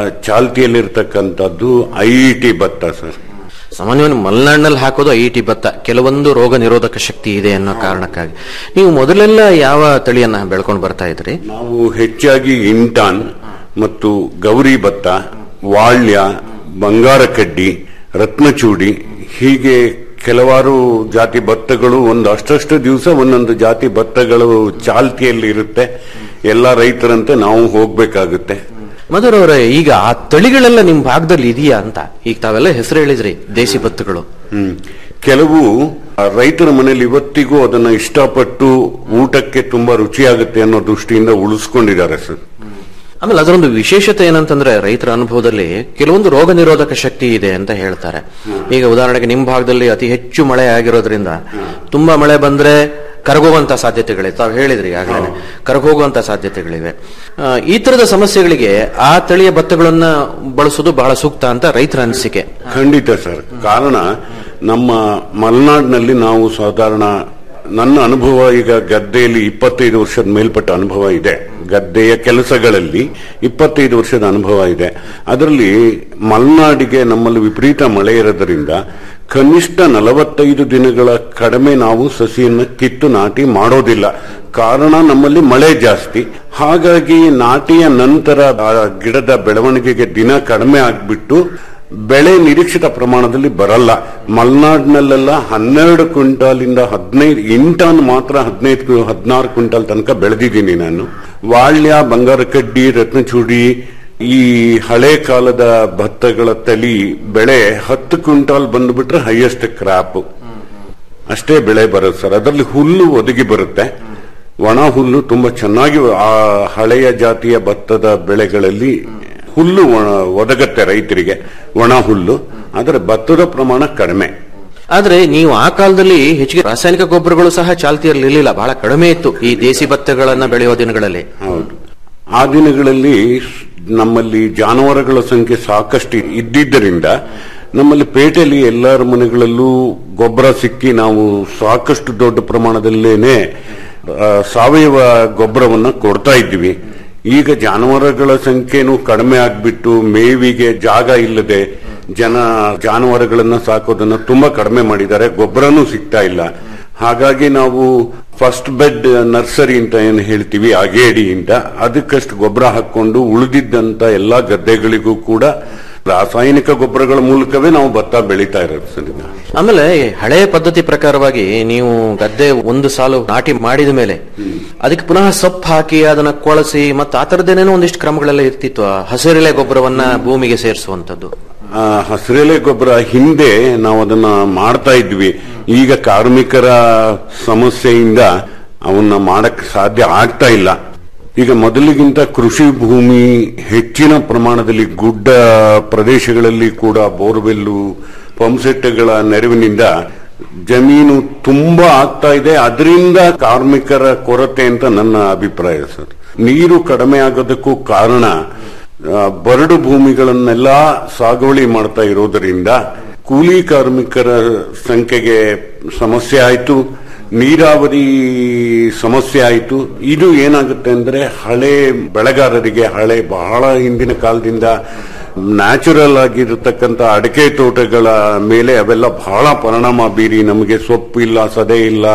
ಚಾಲ್ತಿಯಲ್ಲಿರ್ತಕ್ಕಂಥದ್ದು ಐ ಟಿ ಭತ್ತ ಸರ್ ಸಾಮಾನ್ಯವಾಗಿ ಮಲೆನಾಡಿನಲ್ಲಿ ಹಾಕೋದು ಐ ಟಿ ಭತ್ತ ಕೆಲವೊಂದು ರೋಗ ನಿರೋಧಕ ಶಕ್ತಿ ಇದೆ ಅನ್ನೋ ಕಾರಣಕ್ಕಾಗಿ ನೀವು ಮೊದಲೆಲ್ಲ ಯಾವ ತಳಿಯನ್ನ ಬೆಳ್ಕೊಂಡು ಬರ್ತಾ ಇದ್ರಿ ನಾವು ಹೆಚ್ಚಾಗಿ ಇಂಟಾನ್ ಮತ್ತು ಗೌರಿ ಭತ್ತ ವಾಳ್ಯ ಬಂಗಾರ ಕಡ್ಡಿ ರತ್ನಚೂಡಿ ಹೀಗೆ ಕೆಲವಾರು ಜಾತಿ ಭತ್ತಗಳು ಒಂದು ಅಷ್ಟಷ್ಟು ದಿವಸ ಒಂದೊಂದು ಜಾತಿ ಭತ್ತಗಳು ಚಾಲ್ತಿಯಲ್ಲಿ ಇರುತ್ತೆ ಎಲ್ಲ ರೈತರಂತೆ ನಾವು ಹೋಗ್ಬೇಕಾಗುತ್ತೆ ಮಧುರ್ ಅವರೇ ಈಗ ಆ ತಳಿಗಳೆಲ್ಲ ನಿಮ್ ಭಾಗದಲ್ಲಿ ಇದೆಯಾ ಅಂತ ಈಗ ತಾವೆಲ್ಲ ಹೆಸರು ಹೇಳಿದ್ರಿ ದೇಸಿ ಭತ್ತಗಳು ಹ್ಮ್ ಕೆಲವು ಆ, ರೈತರ ಮನೆಯಲ್ಲಿ ಇವತ್ತಿಗೂ ಅದನ್ನ ಇಷ್ಟಪಟ್ಟು ಊಟಕ್ಕೆ ತುಂಬಾ ರುಚಿಯಾಗುತ್ತೆ ಅನ್ನೋ ದೃಷ್ಟಿಯಿಂದ ಉಳಿಸ್ಕೊಂಡಿದ್ದಾರೆ ಸರ್ ಆಮೇಲೆ ಅದರೊಂದು ವಿಶೇಷತೆ ಏನಂತಂದ್ರೆ ರೈತರ ಅನುಭವದಲ್ಲಿ ಕೆಲವೊಂದು ರೋಗ ನಿರೋಧಕ ಶಕ್ತಿ ಇದೆ ಅಂತ ಹೇಳ್ತಾರೆ ಈಗ ಉದಾಹರಣೆಗೆ ನಿಮ್ ಭಾಗದಲ್ಲಿ ಅತಿ ಹೆಚ್ಚು ಮಳೆ ಆಗಿರೋದ್ರಿಂದ ತುಂಬಾ ಮಳೆ ಬಂದ್ರೆ ಕರಗೋಗುವಂತ ಸಾಧ್ಯತೆಗಳಿವೆ ತಾವು ಹೇಳಿದ್ರಿ ಈಗಾಗಲೇ ಕರಗೋಗುವಂತ ಸಾಧ್ಯತೆಗಳಿವೆ ಆ, ಈ ತರದ ಸಮಸ್ಯೆಗಳಿಗೆ ಆ ತಳಿಯ ಭತ್ತಗಳನ್ನ ಬಳಸೋದು ಬಹಳ ಸೂಕ್ತ ಅಂತ ರೈತರ ಅನಿಸಿಕೆ ಖಂಡಿತ ಸರ್ ಕಾರಣ ನಮ್ಮ ಮಲೆನಾಡಿನಲ್ಲಿ ನಾವು ಸಾಧಾರಣ ನನ್ನ ಅನುಭವ ಈಗ ಗದ್ದೆಯಲ್ಲಿ ಇಪ್ಪತ್ತೈದು ವರ್ಷದ ಮೇಲ್ಪಟ್ಟ ಅನುಭವ ಇದೆ ಗದ್ದೆಯ ಕೆಲಸಗಳಲ್ಲಿ ಇಪ್ಪತ್ತೈದು ವರ್ಷದ ಅನುಭವ ಇದೆ ಅದರಲ್ಲಿ ಮಲೆನಾಡಿಗೆ ನಮ್ಮಲ್ಲಿ ವಿಪರೀತ ಮಳೆ ಇರೋದ್ರಿಂದ ಕನಿಷ್ಠ ನಲವತ್ತೈದು ದಿನಗಳ ಕಡಿಮೆ ನಾವು ಸಸಿಯನ್ನು ಕಿತ್ತು ನಾಟಿ ಮಾಡೋದಿಲ್ಲ ಕಾರಣ ನಮ್ಮಲ್ಲಿ ಮಳೆ ಜಾಸ್ತಿ ಹಾಗಾಗಿ ನಾಟಿಯ ನಂತರ ಆ ಗಿಡದ ಬೆಳವಣಿಗೆಗೆ ದಿನ ಕಡಿಮೆ ಆಗ್ಬಿಟ್ಟು ಬೆಳೆ ನಿರೀಕ್ಷಿತ ಪ್ರಮಾಣದಲ್ಲಿ ಬರಲ್ಲ ಮಲೆನಾಡಿನಲ್ಲೆಲ್ಲ ಹನ್ನೆರಡು ಕ್ವಿಂಟಾಲಿಂದ ಹದಿನೈದು ಇಂಟನ್ ಮಾತ್ರ ಹದಿನೈದು ಹದಿನಾರು ಕ್ವಿಂಟಾಲ್ ತನಕ ಬೆಳೆದಿದ್ದೀನಿ ನಾನು ವಾಳ್ಯ ಬಂಗಾರ ಕಡ್ಡಿ ರತ್ನಚೂಡಿ ಈ ಹಳೆ ಕಾಲದ ಭತ್ತಗಳ ತಲಿ ಬೆಳೆ ಹತ್ತು ಕ್ವಿಂಟಾಲ್ ಬಂದ್ಬಿಟ್ರೆ ಹೈಯೆಸ್ಟ್ ಕ್ರಾಪ್ ಅಷ್ಟೇ ಬೆಳೆ ಬರುತ್ತೆ ಸರ್ ಅದರಲ್ಲಿ ಹುಲ್ಲು ಒದಗಿ ಬರುತ್ತೆ ಒಣ ಹುಲ್ಲು ತುಂಬಾ ಚೆನ್ನಾಗಿ ಆ ಹಳೆಯ ಜಾತಿಯ ಭತ್ತದ ಬೆಳೆಗಳಲ್ಲಿ ಹುಲ್ಲು ಒಣ- ಒದಗತ್ತೆ ರೈತರಿಗೆ ಒಣ ಹುಲ್ಲು ಆದರೆ ಭತ್ತದ ಪ್ರಮಾಣ ಕಡಿಮೆ ಆದ್ರೆ ನೀವು ಆ ಕಾಲದಲ್ಲಿ ಹೆಚ್ಚಿಗೆ ರಾಸಾಯನಿಕ ಗೊಬ್ಬರಗಳು ಸಹ ಚಾಲ್ತಿಯಲ್ಲಿರಲಿಲ್ಲ ಬಹಳ ಕಡಿಮೆ ಇತ್ತು ಈ ದೇಸಿ ಭತ್ತಗಳನ್ನ ಬೆಳೆಯುವ ದಿನಗಳಲ್ಲಿ ಹೌದು ಆ ದಿನಗಳಲ್ಲಿ ನಮ್ಮಲ್ಲಿ ಜಾನುವಾರುಗಳ ಸಂಖ್ಯೆ ಸಾಕಷ್ಟು ಇದ್ದಿದ್ದರಿಂದ ನಮ್ಮಲ್ಲಿ ಪೇಟೆಯಲ್ಲಿ ಎಲ್ಲರ ಮನೆಗಳಲ್ಲೂ ಗೊಬ್ಬರ ಸಿಕ್ಕಿ ನಾವು ಸಾಕಷ್ಟು ದೊಡ್ಡ ಪ್ರಮಾಣದಲ್ಲೇನೆ ಆ, ಸಾವಯವ ಗೊಬ್ಬರವನ್ನ ಕೊಡ್ತಾ ಇದ್ವಿ ಈಗ ಜಾನುವಾರುಗಳ ಸಂಖ್ಯೆನೂ ಕಡಿಮೆ ಆಗ್ಬಿಟ್ಟು ಮೇವಿಗೆ ಜಾಗ ಇಲ್ಲದೆ ಜನ ಜಾನುವಾರುಗಳನ್ನ ಸಾಕೋದನ್ನ ತುಂಬಾ ಕಡಿಮೆ ಮಾಡಿದ್ದಾರೆ ಗೊಬ್ಬರನೂ ಸಿಗ್ತಾ ಇಲ್ಲ ಹಾಗಾಗಿ ನಾವು ಫಸ್ಟ್ ಬೆಡ್ ನರ್ಸರಿ ಅಂತ ಏನು ಹೇಳ್ತೀವಿ ಅಗೇಡಿ ಅಂತ ಅದಕ್ಕಷ್ಟು ಗೊಬ್ಬರ ಹಾಕೊಂಡು ಉಳಿದಿದ್ದಂತ ಎಲ್ಲಾ ಗದ್ದೆಗಳಿಗೂ ಕೂಡ ರಾಸಾಯನಿಕ ಗೊಬ್ಬರಗಳ ಮೂಲಕವೇ ನಾವು ಭತ್ತ ಬೆಳೀತಾ ಇರೋದು ಸರ್ ಈಗ. ಆಮೇಲೆ ಹಳೆಯ ಪದ್ಧತಿ ಪ್ರಕಾರವಾಗಿ ನೀವು ಗದ್ದೆ ಒಂದು ಸಾಲು ನಾಟಿ ಮಾಡಿದ ಮೇಲೆ ಅದಕ್ಕೆ ಪುನಃ ಸೊಪ್ಪು ಹಾಕಿ ಅದನ್ನ ಕೊಳಸಿ ಮತ್ತೆ ಆ ತರದ್ದೇನೇನೋ ಒಂದಿಷ್ಟು ಕ್ರಮಗಳೆಲ್ಲ ಇರ್ತಿತ್ತು ಆ ಹಸಿರೆಲೆ ಗೊಬ್ಬರವನ್ನ ಭೂಮಿಗೆ ಸೇರಿಸುವಂತದ್ದು ಆ ಹಸಿರೆಲೆ ಗೊಬ್ಬರ ಹಿಂದೆ ನಾವು ಅದನ್ನ ಮಾಡ್ತಾ ಇದ್ವಿ ಈಗ ಕಾರ್ಮಿಕರ ಸಮಸ್ಯೆಯಿಂದ ಅವನ್ನ ಮಾಡಕ್ ಸಾಧ್ಯ ಆಗ್ತಾ ಇಲ್ಲ ಈಗ ಮೊದಲಿಗಿಂತ ಕೃಷಿ ಭೂಮಿ ಹೆಚ್ಚಿನ ಪ್ರಮಾಣದಲ್ಲಿ ಗುಡ್ಡ ಪ್ರದೇಶಗಳಲ್ಲಿ ಕೂಡ ಬೋರ್ವೆಲ್ಲು ಪಂಪ್ಸೆಟ್ಗಳ ನೆರವಿನಿಂದ ಜಮೀನು ತುಂಬಾ ಆಗ್ತಾ ಇದೆ ಅದರಿಂದ ಕಾರ್ಮಿಕರ ಕೊರತೆ ಅಂತ ನನ್ನ ಅಭಿಪ್ರಾಯ ಸರ್ ನೀರು ಕಡಿಮೆ ಆಗೋದಕ್ಕೂ ಕಾರಣ ಆ, ಬರಡು ಭೂಮಿಗಳನ್ನೆಲ್ಲ ಸಾಗುವಳಿ ಮಾಡ್ತಾ ಇರೋದರಿಂದ ಕೂಲಿ ಕಾರ್ಮಿಕರ ಸಂಖ್ಯೆಗೆ ಸಮಸ್ಯೆ ಆಯಿತು ನೀರಾವರಿ ಸಮಸ್ಯೆ ಆಯಿತು ಇದು ಏನಾಗುತ್ತೆ ಅಂದ್ರೆ ಹಳೆ ಬೆಳೆಗಾರರಿಗೆ ಹಳೆ ಬಹಳ ಹಿಂದಿನ ಕಾಲದಿಂದ ನ್ಯಾಚುರಲ್ ಆಗಿರತಕ್ಕಂತ ಅಡಿಕೆ ತೋಟಗಳ ಮೇಲೆ ಅವೆಲ್ಲ ಬಹಳ ಪರಿಣಾಮ ಬೀರಿ ನಮಗೆ ಸೊಪ್ಪು ಇಲ್ಲ ಸದೆ ಇಲ್ಲ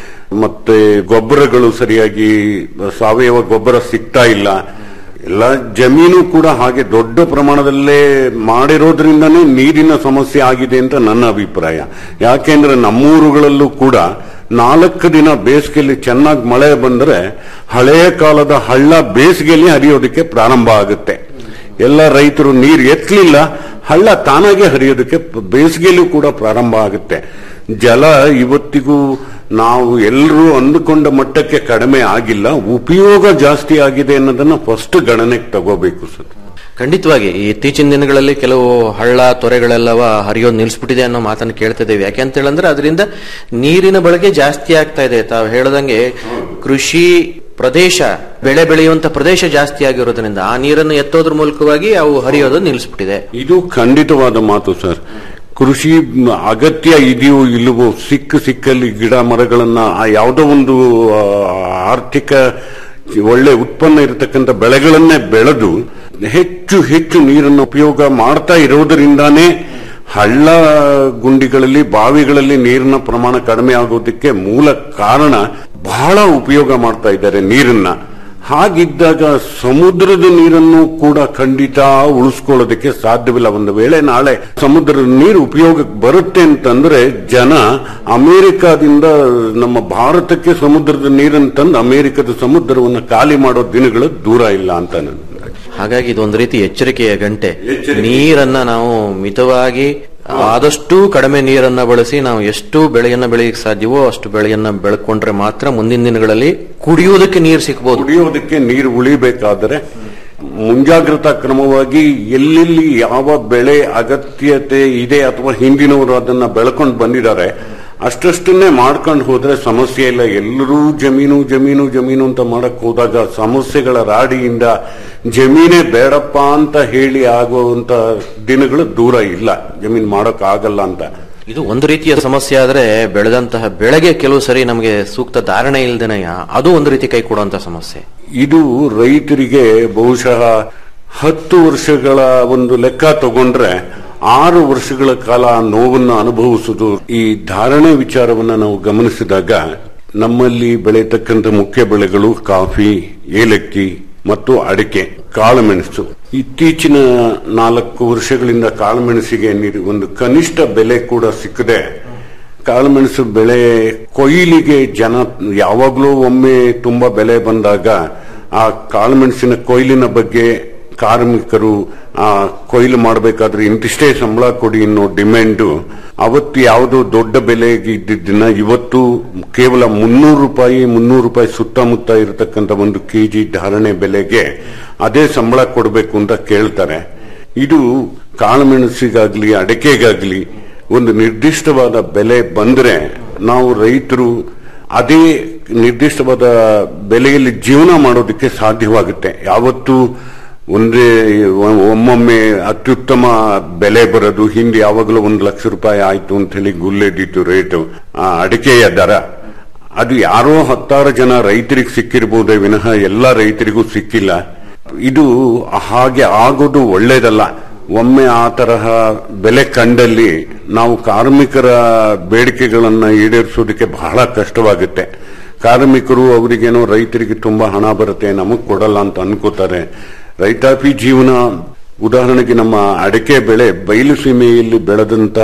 ಮತ್ತೆ ಗೊಬ್ಬರಗಳು ಸರಿಯಾಗಿ ಸಾವಯವ ಗೊಬ್ಬರ ಸಿಗ್ತಾ ಇಲ್ಲ ಎಲ್ಲ ಜಮೀನು ಕೂಡ ಹಾಗೆ ದೊಡ್ಡ ಪ್ರಮಾಣದಲ್ಲೇ ಮಾಡಿರೋದ್ರಿಂದನೇ ನೀರಿನ ಸಮಸ್ಯೆ ಆಗಿದೆ ಅಂತ ನನ್ನ ಅಭಿಪ್ರಾಯ ಯಾಕೆಂದ್ರೆ ನಮ್ಮೂರುಗಳಲ್ಲೂ ಕೂಡ ನಾಲ್ಕು ದಿನ ಬೇಸಿಗೆಯಲ್ಲಿ ಚೆನ್ನಾಗಿ ಮಳೆ ಬಂದ್ರೆ ಹಳೆಯ ಕಾಲದ ಹಳ್ಳ ಬೇಸಿಗೆಯಲ್ಲಿ ಹರಿಯೋದಕ್ಕೆ ಪ್ರಾರಂಭ ಆಗುತ್ತೆ ಎಲ್ಲ ರೈತರು ನೀರು ಎತ್ತಲಿಲ್ಲ ಹಳ್ಳ ತಾನಾಗೆ ಹರಿಯೋದಕ್ಕೆ ಬೇಸಿಗೆಯಲ್ಲೂ ಕೂಡ ಪ್ರಾರಂಭ ಆಗುತ್ತೆ ಜಲ ಇವತ್ತಿಗೂ ನಾವು ಎಲ್ಲರೂ ಅಂದುಕೊಂಡ ಮಟ್ಟಕ್ಕೆ ಕಡಿಮೆ ಆಗಿಲ್ಲ ಉಪಯೋಗ ಜಾಸ್ತಿ ಆಗಿದೆ ಅನ್ನೋದನ್ನ ಫಸ್ಟ್ ಗಣನೆಗೆ ತಗೋಬೇಕು ಸರ್ ಖಂಡಿತವಾಗಿ ಈ ಇತ್ತೀಚಿನ ದಿನಗಳಲ್ಲಿ ಕೆಲವು ಹಳ್ಳ ತೊರೆಗಳೆಲ್ಲವ ಹರಿಯೋದು ನಿಲ್ಸ್ಬಿಟ್ಟಿದೆ ಅನ್ನೋ ಮಾತನ್ನು ಕೇಳ್ತಿದ್ದೇವೆ ಯಾಕೆ ಅಂತ ಹೇಳಂದ್ರೆ ಅದರಿಂದ ನೀರಿನ ಬಳಕೆ ಜಾಸ್ತಿ ಆಗ್ತಾ ಇದೆ ತಾವು ಹೇಳದಂಗೆ ಕೃಷಿ ಪ್ರದೇಶ ಬೆಳೆ ಬೆಳೆಯುವಂತ ಪ್ರದೇಶ ಜಾಸ್ತಿ ಆಗಿರೋದ್ರಿಂದ ಆ ನೀರನ್ನು ಎತ್ತೋದ್ರ ಮೂಲಕವಾಗಿ ಅವು ಹರಿಯೋದು ನಿಲ್ಲಿಸ್ಬಿಟ್ಟಿದೆ ಇದು ಖಂಡಿತವಾದ ಮಾತು ಸರ್ ಕೃಷಿ ಅಗತ್ಯ ಇದೆಯೋ ಇಲ್ಲವೋ ಸಿಕ್ಕ ಸಿಕ್ಕಲ್ಲಿ ಗಿಡ ಮರಗಳನ್ನ ಆ ಯಾವುದೋ ಒಂದು ಆ, ಆರ್ಥಿಕ ಒಳ್ಳೆ ಉತ್ಪನ್ನ ಇರತಕ್ಕಂಥ ಬೆಳೆಗಳನ್ನೇ ಬೆಳೆದು ಹೆಚ್ಚು ಹೆಚ್ಚು ನೀರನ್ನು ಉಪಯೋಗ ಮಾಡ್ತಾ ಇರೋದರಿಂದಾನೇ ಹಳ್ಳ ಗುಂಡಿಗಳಲ್ಲಿ ಬಾವಿಗಳಲ್ಲಿ ನೀರಿನ ಪ್ರಮಾಣ ಕಡಿಮೆ ಆಗೋದಕ್ಕೆ ಮೂಲ ಕಾರಣ ಬಹಳ ಉಪಯೋಗ ಮಾಡ್ತಾ ಇದ್ದಾರೆ ನೀರನ್ನ ಹಾಗಿದ್ದಾಗ ಸಮುದ್ರದ ನೀರನ್ನು ಕೂಡ ಖಂಡಿತ ಉಳಿಸ್ಕೊಳ್ಳೋದಕ್ಕೆ ಸಾಧ್ಯವಿಲ್ಲ ಒಂದು ವೇಳೆ ನಾಳೆ ಸಮುದ್ರದ ನೀರು ಉಪಯೋಗಕ್ಕೆ ಬರುತ್ತೆ ಅಂತಂದ್ರೆ ಜನ ಅಮೆರಿಕಾದಿಂದ ನಮ್ಮ ಭಾರತಕ್ಕೆ ಸಮುದ್ರದ ನೀರನ್ನು ತಂದು ಅಮೆರಿಕದ ಸಮುದ್ರವನ್ನು ಖಾಲಿ ಮಾಡೋ ದಿನಗಳು ದೂರ ಇಲ್ಲ ಅಂತ ನನ್ನ ಹಾಗಾಗಿ ಇದೊಂದು ರೀತಿ ಎಚ್ಚರಿಕೆಯ ಗಂಟೆ ನೀರನ್ನ ನಾವು ಮಿತವಾಗಿ ಆದಷ್ಟು ಕಡಿಮೆ ನೀರನ್ನ ಬಳಸಿ ನಾವು ಎಷ್ಟು ಬೆಳೆಯನ್ನ ಬೆಳೆಯಕ್ಕೆ ಸಾಧ್ಯವೋ ಅಷ್ಟು ಬೆಳೆಯನ್ನ ಬೆಳ್ಕೊಂಡ್ರೆ ಮಾತ್ರ ಮುಂದಿನ ದಿನಗಳಲ್ಲಿ ಕುಡಿಯೋದಕ್ಕೆ ನೀರು ಸಿಕ್ಬೋದು ಕುಡಿಯೋದಕ್ಕೆ ನೀರು ಉಳಿಬೇಕಾದರೆ ಮುಂಜಾಗ್ರತಾ ಕ್ರಮವಾಗಿ ಎಲ್ಲೆಲ್ಲಿ ಯಾವ ಬೆಳೆ ಅಗತ್ಯತೆ ಇದೆ ಅಥವಾ ಹಿಂದಿನವರು ಅದನ್ನ ಬೆಳ್ಕೊಂಡು ಬಂದಿದ್ದಾರೆ ಅಷ್ಟಷ್ಟನ್ನೇ ಮಾಡ್ಕೊಂಡು ಹೋದ್ರೆ ಸಮಸ್ಯೆ ಇಲ್ಲ ಎಲ್ಲರೂ ಜಮೀನು ಜಮೀನು ಜಮೀನು ಅಂತ ಮಾಡಕ್ ಹೋದಾಗ ಸಮಸ್ಯೆಗಳ ರಾಡಿಯಿಂದ ಜಮೀನೇ ಬೇಡಪ್ಪ ಅಂತ ಹೇಳಿ ಆಗುವಂತ ದಿನಗಳು ದೂರ ಇಲ್ಲ ಜಮೀನು ಮಾಡಕ್ ಆಗಲ್ಲ ಅಂತ ಇದು ಒಂದು ರೀತಿಯ ಸಮಸ್ಯೆ ಆದ್ರೆ ಬೆಳೆದಂತಹ ಬೆಳೆಗೆ ಕೆಲವು ಸರಿ ನಮಗೆ ಸೂಕ್ತ ಧಾರಣೆ ಇಲ್ದೇನೆಯ ಅದು ಒಂದು ರೀತಿ ಕೈ ಕೊಡುವಂತ ಸಮಸ್ಯೆ ಇದು ರೈತರಿಗೆ ಬಹುಶಃ ಹತ್ತು ವರ್ಷಗಳ ಒಂದು ಲೆಕ್ಕ ತಗೊಂಡ್ರೆ ಆರು ವರ್ಷಗಳ ಕಾಲ ಆ ನೋವನ್ನು ಅನುಭವಿಸುವುದು ಈ ಧಾರಣೆ ವಿಚಾರವನ್ನ ನಾವು ಗಮನಿಸಿದಾಗ ನಮ್ಮಲ್ಲಿ ಬೆಳೆಯತಕ್ಕಂಥ ಮುಖ್ಯ ಬೆಳೆಗಳು ಕಾಫಿ ಏಲಕ್ಕಿ ಮತ್ತು ಅಡಿಕೆ ಕಾಳುಮೆಣಸು ಇತ್ತೀಚಿನ ನಾಲ್ಕು ವರ್ಷಗಳಿಂದ ಕಾಳುಮೆಣಸಿಗೆ ನೀರು- ಒಂದು ಕನಿಷ್ಠ ಬೆಲೆ ಕೂಡ ಸಿಕ್ಕದೆ ಕಾಳುಮೆಣಸು ಬೆಳೆ ಕೊಯ್ಲಿಗೆ ಜನ ಯಾವಾಗಲೂ ಒಮ್ಮೆ ತುಂಬಾ ಬೆಲೆ ಬಂದಾಗ ಆ ಕಾಳುಮೆಣಸಿನ ಕೊಯ್ಲಿನ ಬಗ್ಗೆ ಕಾರ್ಮಿಕರು ಆ ಕೊಯ್ಲು ಮಾಡಬೇಕಾದ್ರೆ ಇಂತಿಷ್ಟೇ ಸಂಬಳ ಕೊಡಿ ಅನ್ನೋ ಡಿಮ್ಯಾಂಡು ಅವತ್ತು ಯಾವುದೋ ದೊಡ್ಡ ಬೆಲೆಗೆ ಇದ್ದಿದ್ದನ್ನ ಇವತ್ತು ಕೇವಲ ಮುನ್ನೂರು ರೂಪಾಯಿ ಮುನ್ನೂರು ರೂಪಾಯಿ ಸುತ್ತಮುತ್ತ ಇರತಕ್ಕಂತ ಒಂದು ಕೆಜಿ ಧಾರಣೆ ಬೆಲೆಗೆ ಅದೇ ಸಂಬಳ ಕೊಡಬೇಕು ಅಂತ ಕೇಳ್ತಾರೆ ಇದು ಕಾಳುಮೆಣಸಿಗಾಗ್ಲಿ ಅಡಕೆಗಾಗ್ಲಿ ಒಂದು ನಿರ್ದಿಷ್ಟವಾದ ಬೆಲೆ ಬಂದ್ರೆ ನಾವು ರೈತರು ಅದೇ ನಿರ್ದಿಷ್ಟವಾದ ಬೆಲೆಯಲ್ಲಿ ಜೀವನ ಮಾಡೋದಕ್ಕೆ ಸಾಧ್ಯವಾಗುತ್ತೆ ಯಾವತ್ತು ಒಂದೇ ಒ- ಒಮ್ಮೊಮ್ಮೆ ಅತ್ಯುತ್ತಮ ಬೆಲೆ ಬರೋದು ಹಿಂದೆ ಯಾವಾಗಲೂ ಒಂದು ಲಕ್ಷ ರೂಪಾಯಿ ಆಯ್ತು ಅಂತ ಹೇಳಿ ಗುಲ್ಲೆದ್ದಿತ್ತು ರೇಟು ಆ ಅಡಿಕೆಯ ದರ ಅದು ಯಾರೋ ಹತ್ತಾರು ಜನ ರೈತರಿಗೆ ಸಿಕ್ಕಿರ್ಬೋದೇ ವಿನಃ ಎಲ್ಲ ರೈತರಿಗೂ ಸಿಕ್ಕಿಲ್ಲ ಇದು ಹಾಗೆ ಆಗೋದು ಒಳ್ಳೇದಲ್ಲ ಒಮ್ಮೆ ಆ ತರಹ ಬೆಲೆ ಕಂಡಲ್ಲಿ ನಾವು ಕಾರ್ಮಿಕರ ಬೇಡಿಕೆಗಳನ್ನ ಈಡೇರಿಸೋದಕ್ಕೆ ಬಹಳ ಕಷ್ಟವಾಗುತ್ತೆ ಕಾರ್ಮಿಕರು ಅವರಿಗೇನೋ ರೈತರಿಗೆ ತುಂಬಾ ಹಣ ಬರುತ್ತೆ ನಮಗ್ ಕೊಡಲ್ಲ ಅಂತ ಅನ್ಕೋತಾರೆ ರೈತಾಪಿ ಜೀವನ ಉದಾಹರಣೆಗೆ ನಮ್ಮ ಅಡಿಕೆ ಬೆಳೆ ಬಯಲು ಸೀಮೆಯಲ್ಲಿ ಬೆಳೆದಂತ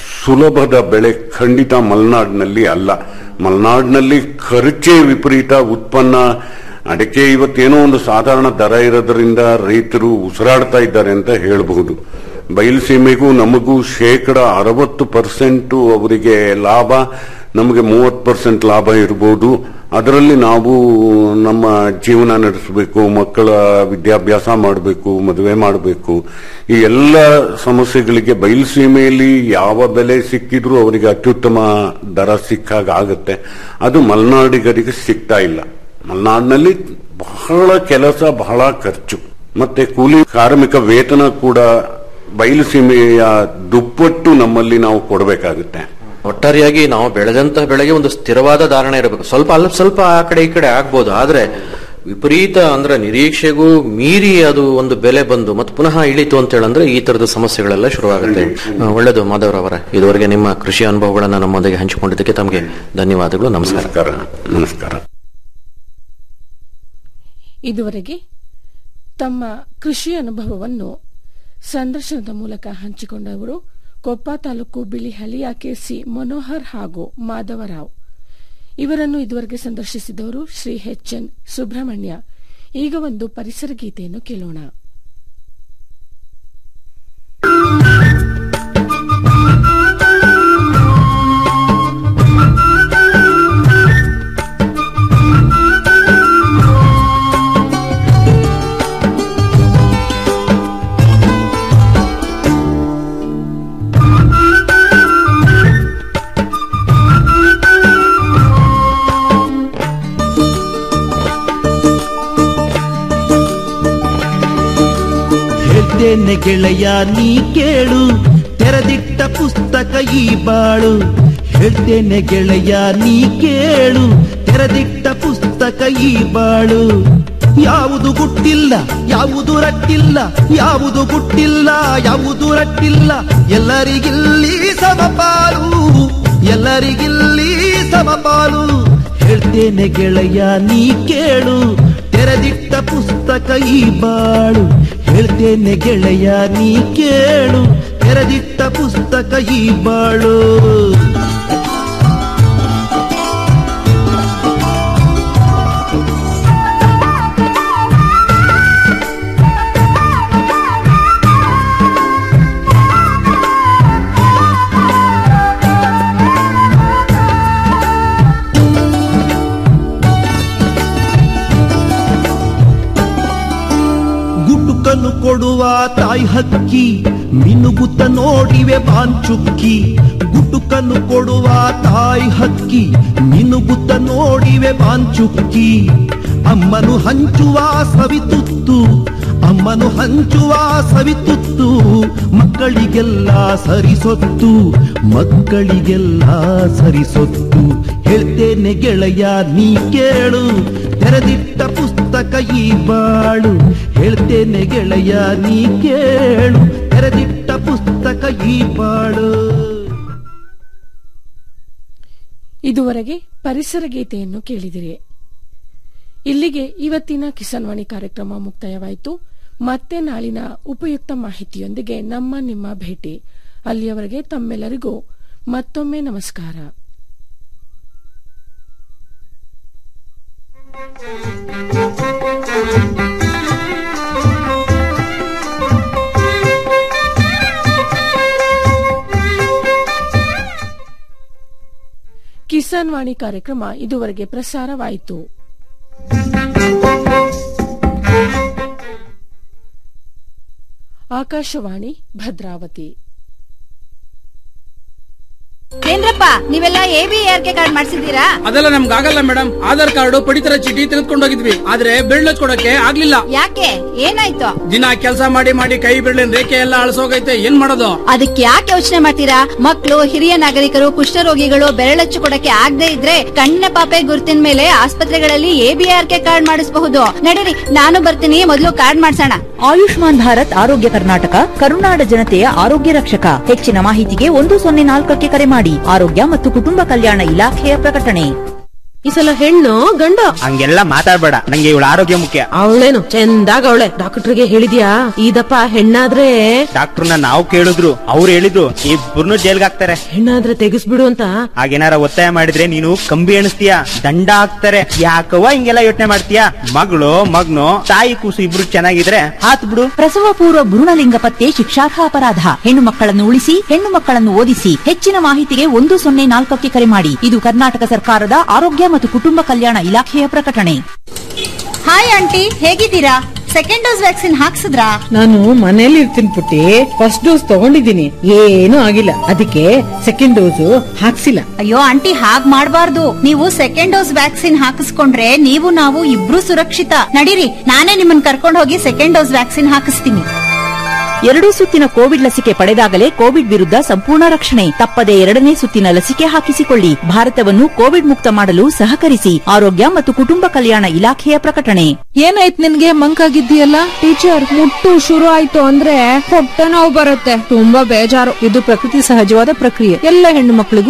ಸುಲಭದ ಬೆಳೆ ಖಂಡಿತ ಮಲೆನಾಡಿನಲ್ಲಿ ಅಲ್ಲ ಮಲೆನಾಡಿನಲ್ಲಿ ಖರ್ಚೇ ವಿಪರೀತ ಉತ್ಪನ್ನ ಅಡಿಕೆ ಇವತ್ತೇನೋ ಒಂದು ಸಾಧಾರಣ ದರ ಇರೋದ್ರಿಂದ ರೈತರು ಉಸಿರಾಡ್ತಾ ಇದ್ದಾರೆ ಅಂತ ಹೇಳಬಹುದು ಬಯಲುಸೀಮೆಗೂ ನಮಗೂ ಶೇಕಡ ಅರವತ್ತು ಪರ್ಸೆಂಟ್ ಅವರಿಗೆ ಲಾಭ ನಮಗೆ ಮೂವತ್ತು ಪರ್ಸೆಂಟ್ ಲಾಭ ಇರಬಹುದು ಅದರಲ್ಲಿ ನಾವು ನಮ್ಮ ಜೀವನ ನಡೆಸಬೇಕು ಮಕ್ಕಳ ವಿದ್ಯಾಭ್ಯಾಸ ಮಾಡಬೇಕು ಮದುವೆ ಮಾಡಬೇಕು ಈ ಎಲ್ಲ ಸಮಸ್ಯೆಗಳಿಗೆ ಬಯಲುಸೀಮೆಯಲ್ಲಿ ಯಾವ ಬೆಲೆ ಸಿಕ್ಕಿದ್ರೂ ಅವರಿಗೆ ಅತ್ಯುತ್ತಮ ದರ ಸಿಕ್ಕಾಗ ಆಗುತ್ತೆ ಅದು ಮಲೆನಾಡಿಗರಿಗೆ ಸಿಗ್ತಾ ಇಲ್ಲ ಮಲೆನಾಡಿನಲ್ಲಿ ಬಹಳ ಕೆಲಸ ಬಹಳ ಖರ್ಚು ಮತ್ತೆ ಕೂಲಿ ಕಾರ್ಮಿಕ ವೇತನ ಕೂಡ ಬಯಲುಸೀಮೆಯ ದುಪ್ಪಟ್ಟು ನಮ್ಮಲ್ಲಿ ನಾವು ಕೊಡಬೇಕಾಗುತ್ತೆ ಒಟ್ಟಾರೆಯಾಗಿ ನಾವು ಬೆಳೆದಂತಹ ಬೆಳೆಗೆ ಒಂದು ಸ್ಥಿರವಾದ ಧಾರಣೆ ಇರಬೇಕು ಸ್ವಲ್ಪ ಅಲ್ಪ ಸ್ವಲ್ಪ ಆ ಕಡೆ ಈ ಕಡೆ ಆಗ್ಬೋದು ಆದ್ರೆ ವಿಪರೀತ ಅಂದ್ರೆ ನಿರೀಕ್ಷೆಗೂ ಮೀರಿ ಅದು ಒಂದು ಬೆಲೆ ಬಂದು ಮತ್ತೆ ಪುನಃ ಇಳಿತು ಅಂತ ಹೇಳಂದ್ರೆ ಈ ತರದ ಸಮಸ್ಯೆಗಳೆಲ್ಲ ಶುರುವಾಗುತ್ತೆ ಆ, ಒಳ್ಳೆಯದು ಮಾಧವರವರ ಇದುವರೆಗೆ ನಿಮ್ಮ ಕೃಷಿ ಅನುಭವಗಳನ್ನ ನಮ್ಮೊಂದಿಗೆ ಹಂಚಿಕೊಂಡಿದ್ದಕ್ಕೆ ತಮಗೆ ಧನ್ಯವಾದಗಳು ನಮಸ್ಕಾರ ನಮಸ್ಕಾರ ಇದುವರೆಗೆ ತಮ್ಮ ಕೃಷಿ ಅನುಭವವನ್ನು ಸಂದರ್ಶನದ ಮೂಲಕ ಹಂಚಿಕೊಂಡವರು ಕೊಪ್ಪ ತಾಲೂಕು ಬಿಳಿಹಳ್ಳಿಯ ಕೆಸಿ ಮನೋಹರ್ ಹಾಗೂ ಮಾಧವರಾವ್ ಇವರನ್ನು ಇದುವರೆಗೆ ಸಂದರ್ಶಿಸಿದವರು ಶ್ರೀ ಎಚ್ ಎನ್ ಸುಬ್ರಹ್ಮಣ್ಯ ಈಗ ಒಂದು ಪರಿಸರ ಗೀತೆಯನ್ನು ಕೇಳೋಣ ಹೇಳ್ತೇನೆ ಗೆಳೆಯ ನೀ ಕೇಳು ತೆರೆದಿಟ್ಟ ಪುಸ್ತಕ ಈ ಬಾಳು ಹೇಳ್ತೇನೆ ಗೆಳೆಯ ನೀ ಕೇಳು ತೆರೆದಿಟ್ಟ ಪುಸ್ತಕ ಈ ಬಾಳು ಯಾವುದು ಗುಟ್ಟಿಲ್ಲ ಯಾವುದು ರಟ್ಟಿಲ್ಲ ಯಾವುದು ಗುಟ್ಟಿಲ್ಲ ಯಾವುದು ರಟ್ಟಿಲ್ಲ ಎಲ್ಲರಿಗಿಲ್ಲಿ ಸಮಪಾಲು ಎಲ್ಲರಿಗಿಲ್ಲಿ ಸಮಪಾಲು ಹೇಳ್ತೇನೆ ಗೆಳೆಯ ನೀ ಕೇಳು ತೆರೆದಿಟ್ಟ ಪುಸ್ತಕ ಈ ಬಾಳು ಹೇಳ್ತೇನೆ ಗೆಳೆಯ ನೀ ಕೇಳು ತೆರೆದಿಟ್ಟ ಪುಸ್ತಕ ಈ ಬಾಳು ಗುಟುಕನ್ನು ಕೊಡುವ ತಾಯಿ ಹಕ್ಕಿ ಮಿನುಗುತ್ತ ನೋಡಿವೆ ಬಾಂಚುಕ್ಕಿ ಗುಟುಕನ್ನು ಕೊಡುವ ತಾಯಿ ಹಕ್ಕಿ ಮಿನುಗುತ್ತ ನೋಡಿವೆ ಬಾಂಚುಕ್ಕಿ ಅಮ್ಮನು ಹಂಚುವ ಸವಿತುತ್ತು ಅಮ್ಮನು ಹಂಚುವ ಸವಿತುತ್ತು ಮಕ್ಕಳಿಗೆಲ್ಲ ಸರಿಸೊತ್ತು ಮಕ್ಕಳಿಗೆಲ್ಲ ಸರಿಸೊತ್ತು ಹೇಳ್ತೇನೆ ಗೆಳೆಯ ನೀ ಕೇಳು ತೆರೆದಿಟ್ಟ ಪುಸ್ತಕ ಈ ಬಾಳು ಹೇಳ್ತೇನೆ ಗೆಳೆಯ ನೀ ಕೇಳು ತೆರೆದಿಟ್ಟ ಪುಸ್ತಕ ಈ ಬಾಳು ಇದುವರೆಗೆ ಪರಿಸರ ಗೀತೆಯನ್ನು ಕೇಳಿದಿರಿ ಇಲ್ಲಿಗೆ ಇವತ್ತಿನ ಕಿಸಾನ್ವಾಣಿ ಕಾರ್ಯಕ್ರಮ ಮುಕ್ತಾಯವಾಯಿತು ಮತ್ತೆ ನಾಳಿನ ಉಪಯುಕ್ತ ಮಾಹಿತಿಯೊಂದಿಗೆ ನಮ್ಮ ನಿಮ್ಮ ಭೇಟಿ ಅಲ್ಲಿಯವರೆಗೆ ತಮ್ಮೆಲ್ಲರಿಗೂ ಮತ್ತೊಮ್ಮೆ ನಮಸ್ಕಾರ ಕಿಸಾನ್ ವಾಣಿ ಕಾರ್ಯಕ್ರಮ ಇದುವರೆಗೆ ಪ್ರಸಾರವಾಯಿತು ಆಕಾಶವಾಣಿ ಭದ್ರಾವತಿ ಏನ್ರಪ್ಪ ನೀವೆಲ್ಲ ಎಬಿಆರ್ಕೆ ಕಾರ್ಡ್ ಮಾಡಿಸಿದ್ದೀರಾ ಅದೆಲ್ಲ ನಮ್ಗೆ ಆಗಲ್ಲ ಮೇಡಮ್ ಆಧಾರ್ ಕಾರ್ಡ್ ಪಡಿತರ ಚೀಟಿ ತೆಗೆದುಕೊಂಡೋಗಿದ್ವಿ ಆದ್ರೆ ಬೆರಳು ಕೊಡಕ್ಕೆ ಆಗ್ಲಿಲ್ಲ ಯಾಕೆ ಏನಾಯ್ತು ದಿನ ಕೆಲಸ ಮಾಡಿ ಮಾಡಿ ಕೈ ಬೆರಳಿನ ರೇಖೆ ಎಲ್ಲ ಅಳಸೋಗೈತೆ ಏನ್ ಮಾಡೋದು ಅದಕ್ಕೆ ಯಾಕೆ ಯೋಚನೆ ಮಾಡ್ತೀರಾ ಮಕ್ಕಳು ಹಿರಿಯ ನಾಗರಿಕರು ಕುಷ್ಠರೋಗಿಗಳು ಬೆರಳಚ್ಚು ಕೊಡಕ್ಕೆ ಆಗದೆ ಇದ್ರೆ ಕಣ್ಣಿನ ಪಾಪೆ ಗುರುತಿನ ಮೇಲೆ ಆಸ್ಪತ್ರೆಗಳಲ್ಲಿ ಎಬಿಆರ್ಕೆ ಕಾರ್ಡ್ ಮಾಡಿಸಬಹುದು ನಡೀರಿ ನಾನು ಬರ್ತೀನಿ ಮೊದಲು ಕಾರ್ಡ್ ಮಾಡ್ಸೋಣ ಆಯುಷ್ಮಾನ್ ಭಾರತ್ ಆರೋಗ್ಯ ಕರ್ನಾಟಕ ಕರುನಾಡ ಜನತೆಯ ಆರೋಗ್ಯ ರಕ್ಷಕ ಹೆಚ್ಚಿನ ಮಾಹಿತಿಗೆ ಒಂದು ಸೊನ್ನೆ ನಾಲ್ಕಕ್ಕೆ ಕರೆ ಮಾಡಿ ಆರೋಗ್ಯ ಮತ್ತು ಕುಟುಂಬ ಕಲ್ಯಾಣ ಇಲಾಖೆಯ ಪ್ರಕಟಣೆ ಈ ಸಲ ಹೆಣ್ಣು ಗಂಡು ಹಂಗೆಲ್ಲ ಮಾತಾಡ್ಬೇಡ ನಂಗೆ ಇವಳ ಆರೋಗ್ಯ ಮುಖ್ಯ ಅವಳೇನು ಚಂದಾಗ ಅವಳೆ ಡಾಕ್ಟರ್ಗೆ ಹೇಳಿದ್ಯಾ ಇದಪ್ಪ ಹೆಣ್ಣಾದ್ರೆ ಡಾಕ್ಟರ್ನ ನಾವು ಕೇಳಿದ್ರು ಅವ್ರು ಹೇಳಿದ್ರು ಇಬ್ಬರನ್ನು ಜೈಲ್ಗೆ ಹಾಕ್ತಾರೆ ಹೆಣ್ಣಾದ್ರೆ ತೆಗಿಸ್ಬಿಡು ಅಂತ ಹಾಗೇನಾರ ಒತ್ತಾಯ ಮಾಡಿದ್ರೆ ನೀನು ಕಂಬಿ ಎಣಿಸ್ತೀಯ ದಂಡ ಹಾಕ್ತಾರೆ ಯಾಕವ್ವ ಹಿಂಗೆಲ್ಲ ಯೋಚನೆ ಮಾಡ್ತೀಯ ಮಗಳು ಮಗ್ನು ತಾಯಿ ಕೂಸು ಇಬ್ರು ಚೆನ್ನಾಗಿದ್ರೆ ಹಾತ್ ಬಿಡು ಪ್ರಸವ ಪೂರ್ವ ಭ್ರೂಣಲಿಂಗ ಪತ್ತೆ ಶಿಕ್ಷಾರ್ಹ ಅಪರಾಧ ಹೆಣ್ಣು ಮಕ್ಕಳನ್ನು ಉಳಿಸಿ ಹೆಣ್ಣು ಮಕ್ಕಳನ್ನು ಓದಿಸಿ ಹೆಚ್ಚಿನ ಮಾಹಿತಿಗೆ ಒಂದು ಸೊನ್ನೆ ನಾಲ್ಕಕ್ಕೆ ಕರೆ ಮಾಡಿ ಇದು ಕರ್ನಾಟಕ ಸರ್ಕಾರದ ಆರೋಗ್ಯ ಮತ್ತು ಕುಟುಂಬ ಕಲ್ಯಾಣ ಇಲಾಖೆಯ ಪ್ರಕಟಣೆ ಹಾಯ್ ಆಂಟಿ ಹೇಗಿದ್ದೀರಾ ಸೆಕೆಂಡ್ ಡೋಸ್ ವ್ಯಾಕ್ಸಿನ್ ಹಾಕ್ಸಿದ್ರಾ ನಾನು ಮನೇಲಿ ಇರ್ತೀನಿ ಪುಟ್ಟಿ ಫಸ್ಟ್ ಡೋಸ್ ತಗೊಂಡಿದ್ದೀನಿ ಏನೂ ಆಗಿಲ್ಲ ಅದಕ್ಕೆ ಸೆಕೆಂಡ್ ಡೋಸ್ ಹಾಕ್ಸಿಲ್ಲ ಅಯ್ಯೋ ಆಂಟಿ ಹಾಗ್ ಮಾಡ್ಬಾರ್ದು ನೀವು ಸೆಕೆಂಡ್ ಡೋಸ್ ವ್ಯಾಕ್ಸಿನ್ ಹಾಕಿಸ್ಕೊಂಡ್ರೆ ನೀವು ನಾವು ಇಬ್ರು ಸುರಕ್ಷಿತ ನಡೀರಿ ನಾನೇ ನಿಮ್ಮನ್ನ ಕರ್ಕೊಂಡು ಹೋಗಿ ಸೆಕೆಂಡ್ ಡೋಸ್ ವ್ಯಾಕ್ಸಿನ್ ಹಾಕಿಸ್ತೀನಿ ಎರಡೂ ಸುತ್ತಿನ ಕೋವಿಡ್ ಲಸಿಕೆ ಪಡೆದಾಗಲೇ ಕೋವಿಡ್ ವಿರುದ್ಧ ಸಂಪೂರ್ಣ ರಕ್ಷಣೆ ತಪ್ಪದೆ ಎರಡನೇ ಸುತ್ತಿನ ಲಸಿಕೆ ಹಾಕಿಸಿಕೊಳ್ಳಿ ಭಾರತವನ್ನು ಕೋವಿಡ್ ಮುಕ್ತ ಮಾಡಲು ಸಹಕರಿಸಿ ಆರೋಗ್ಯ ಮತ್ತು ಕುಟುಂಬ ಕಲ್ಯಾಣ ಇಲಾಖೆಯ ಪ್ರಕಟಣೆ ಏನಾಯ್ತು ನಿನ್ಗೆ ಮಂಕಾಗಿದ್ದೀಯಲ್ಲ ಟೀಚರ್ ಮುಟ್ಟು ಶುರು ಆಯ್ತು ಅಂದ್ರೆ ಹೊಟ್ಟೆ ನೋವು ಬರುತ್ತೆ ತುಂಬಾ ಬೇಜಾರು ಇದು ಪ್ರಕೃತಿ ಸಹಜವಾದ ಪ್ರಕ್ರಿಯೆ ಎಲ್ಲ ಹೆಣ್ಣು ಮಕ್ಕಳಿಗೂ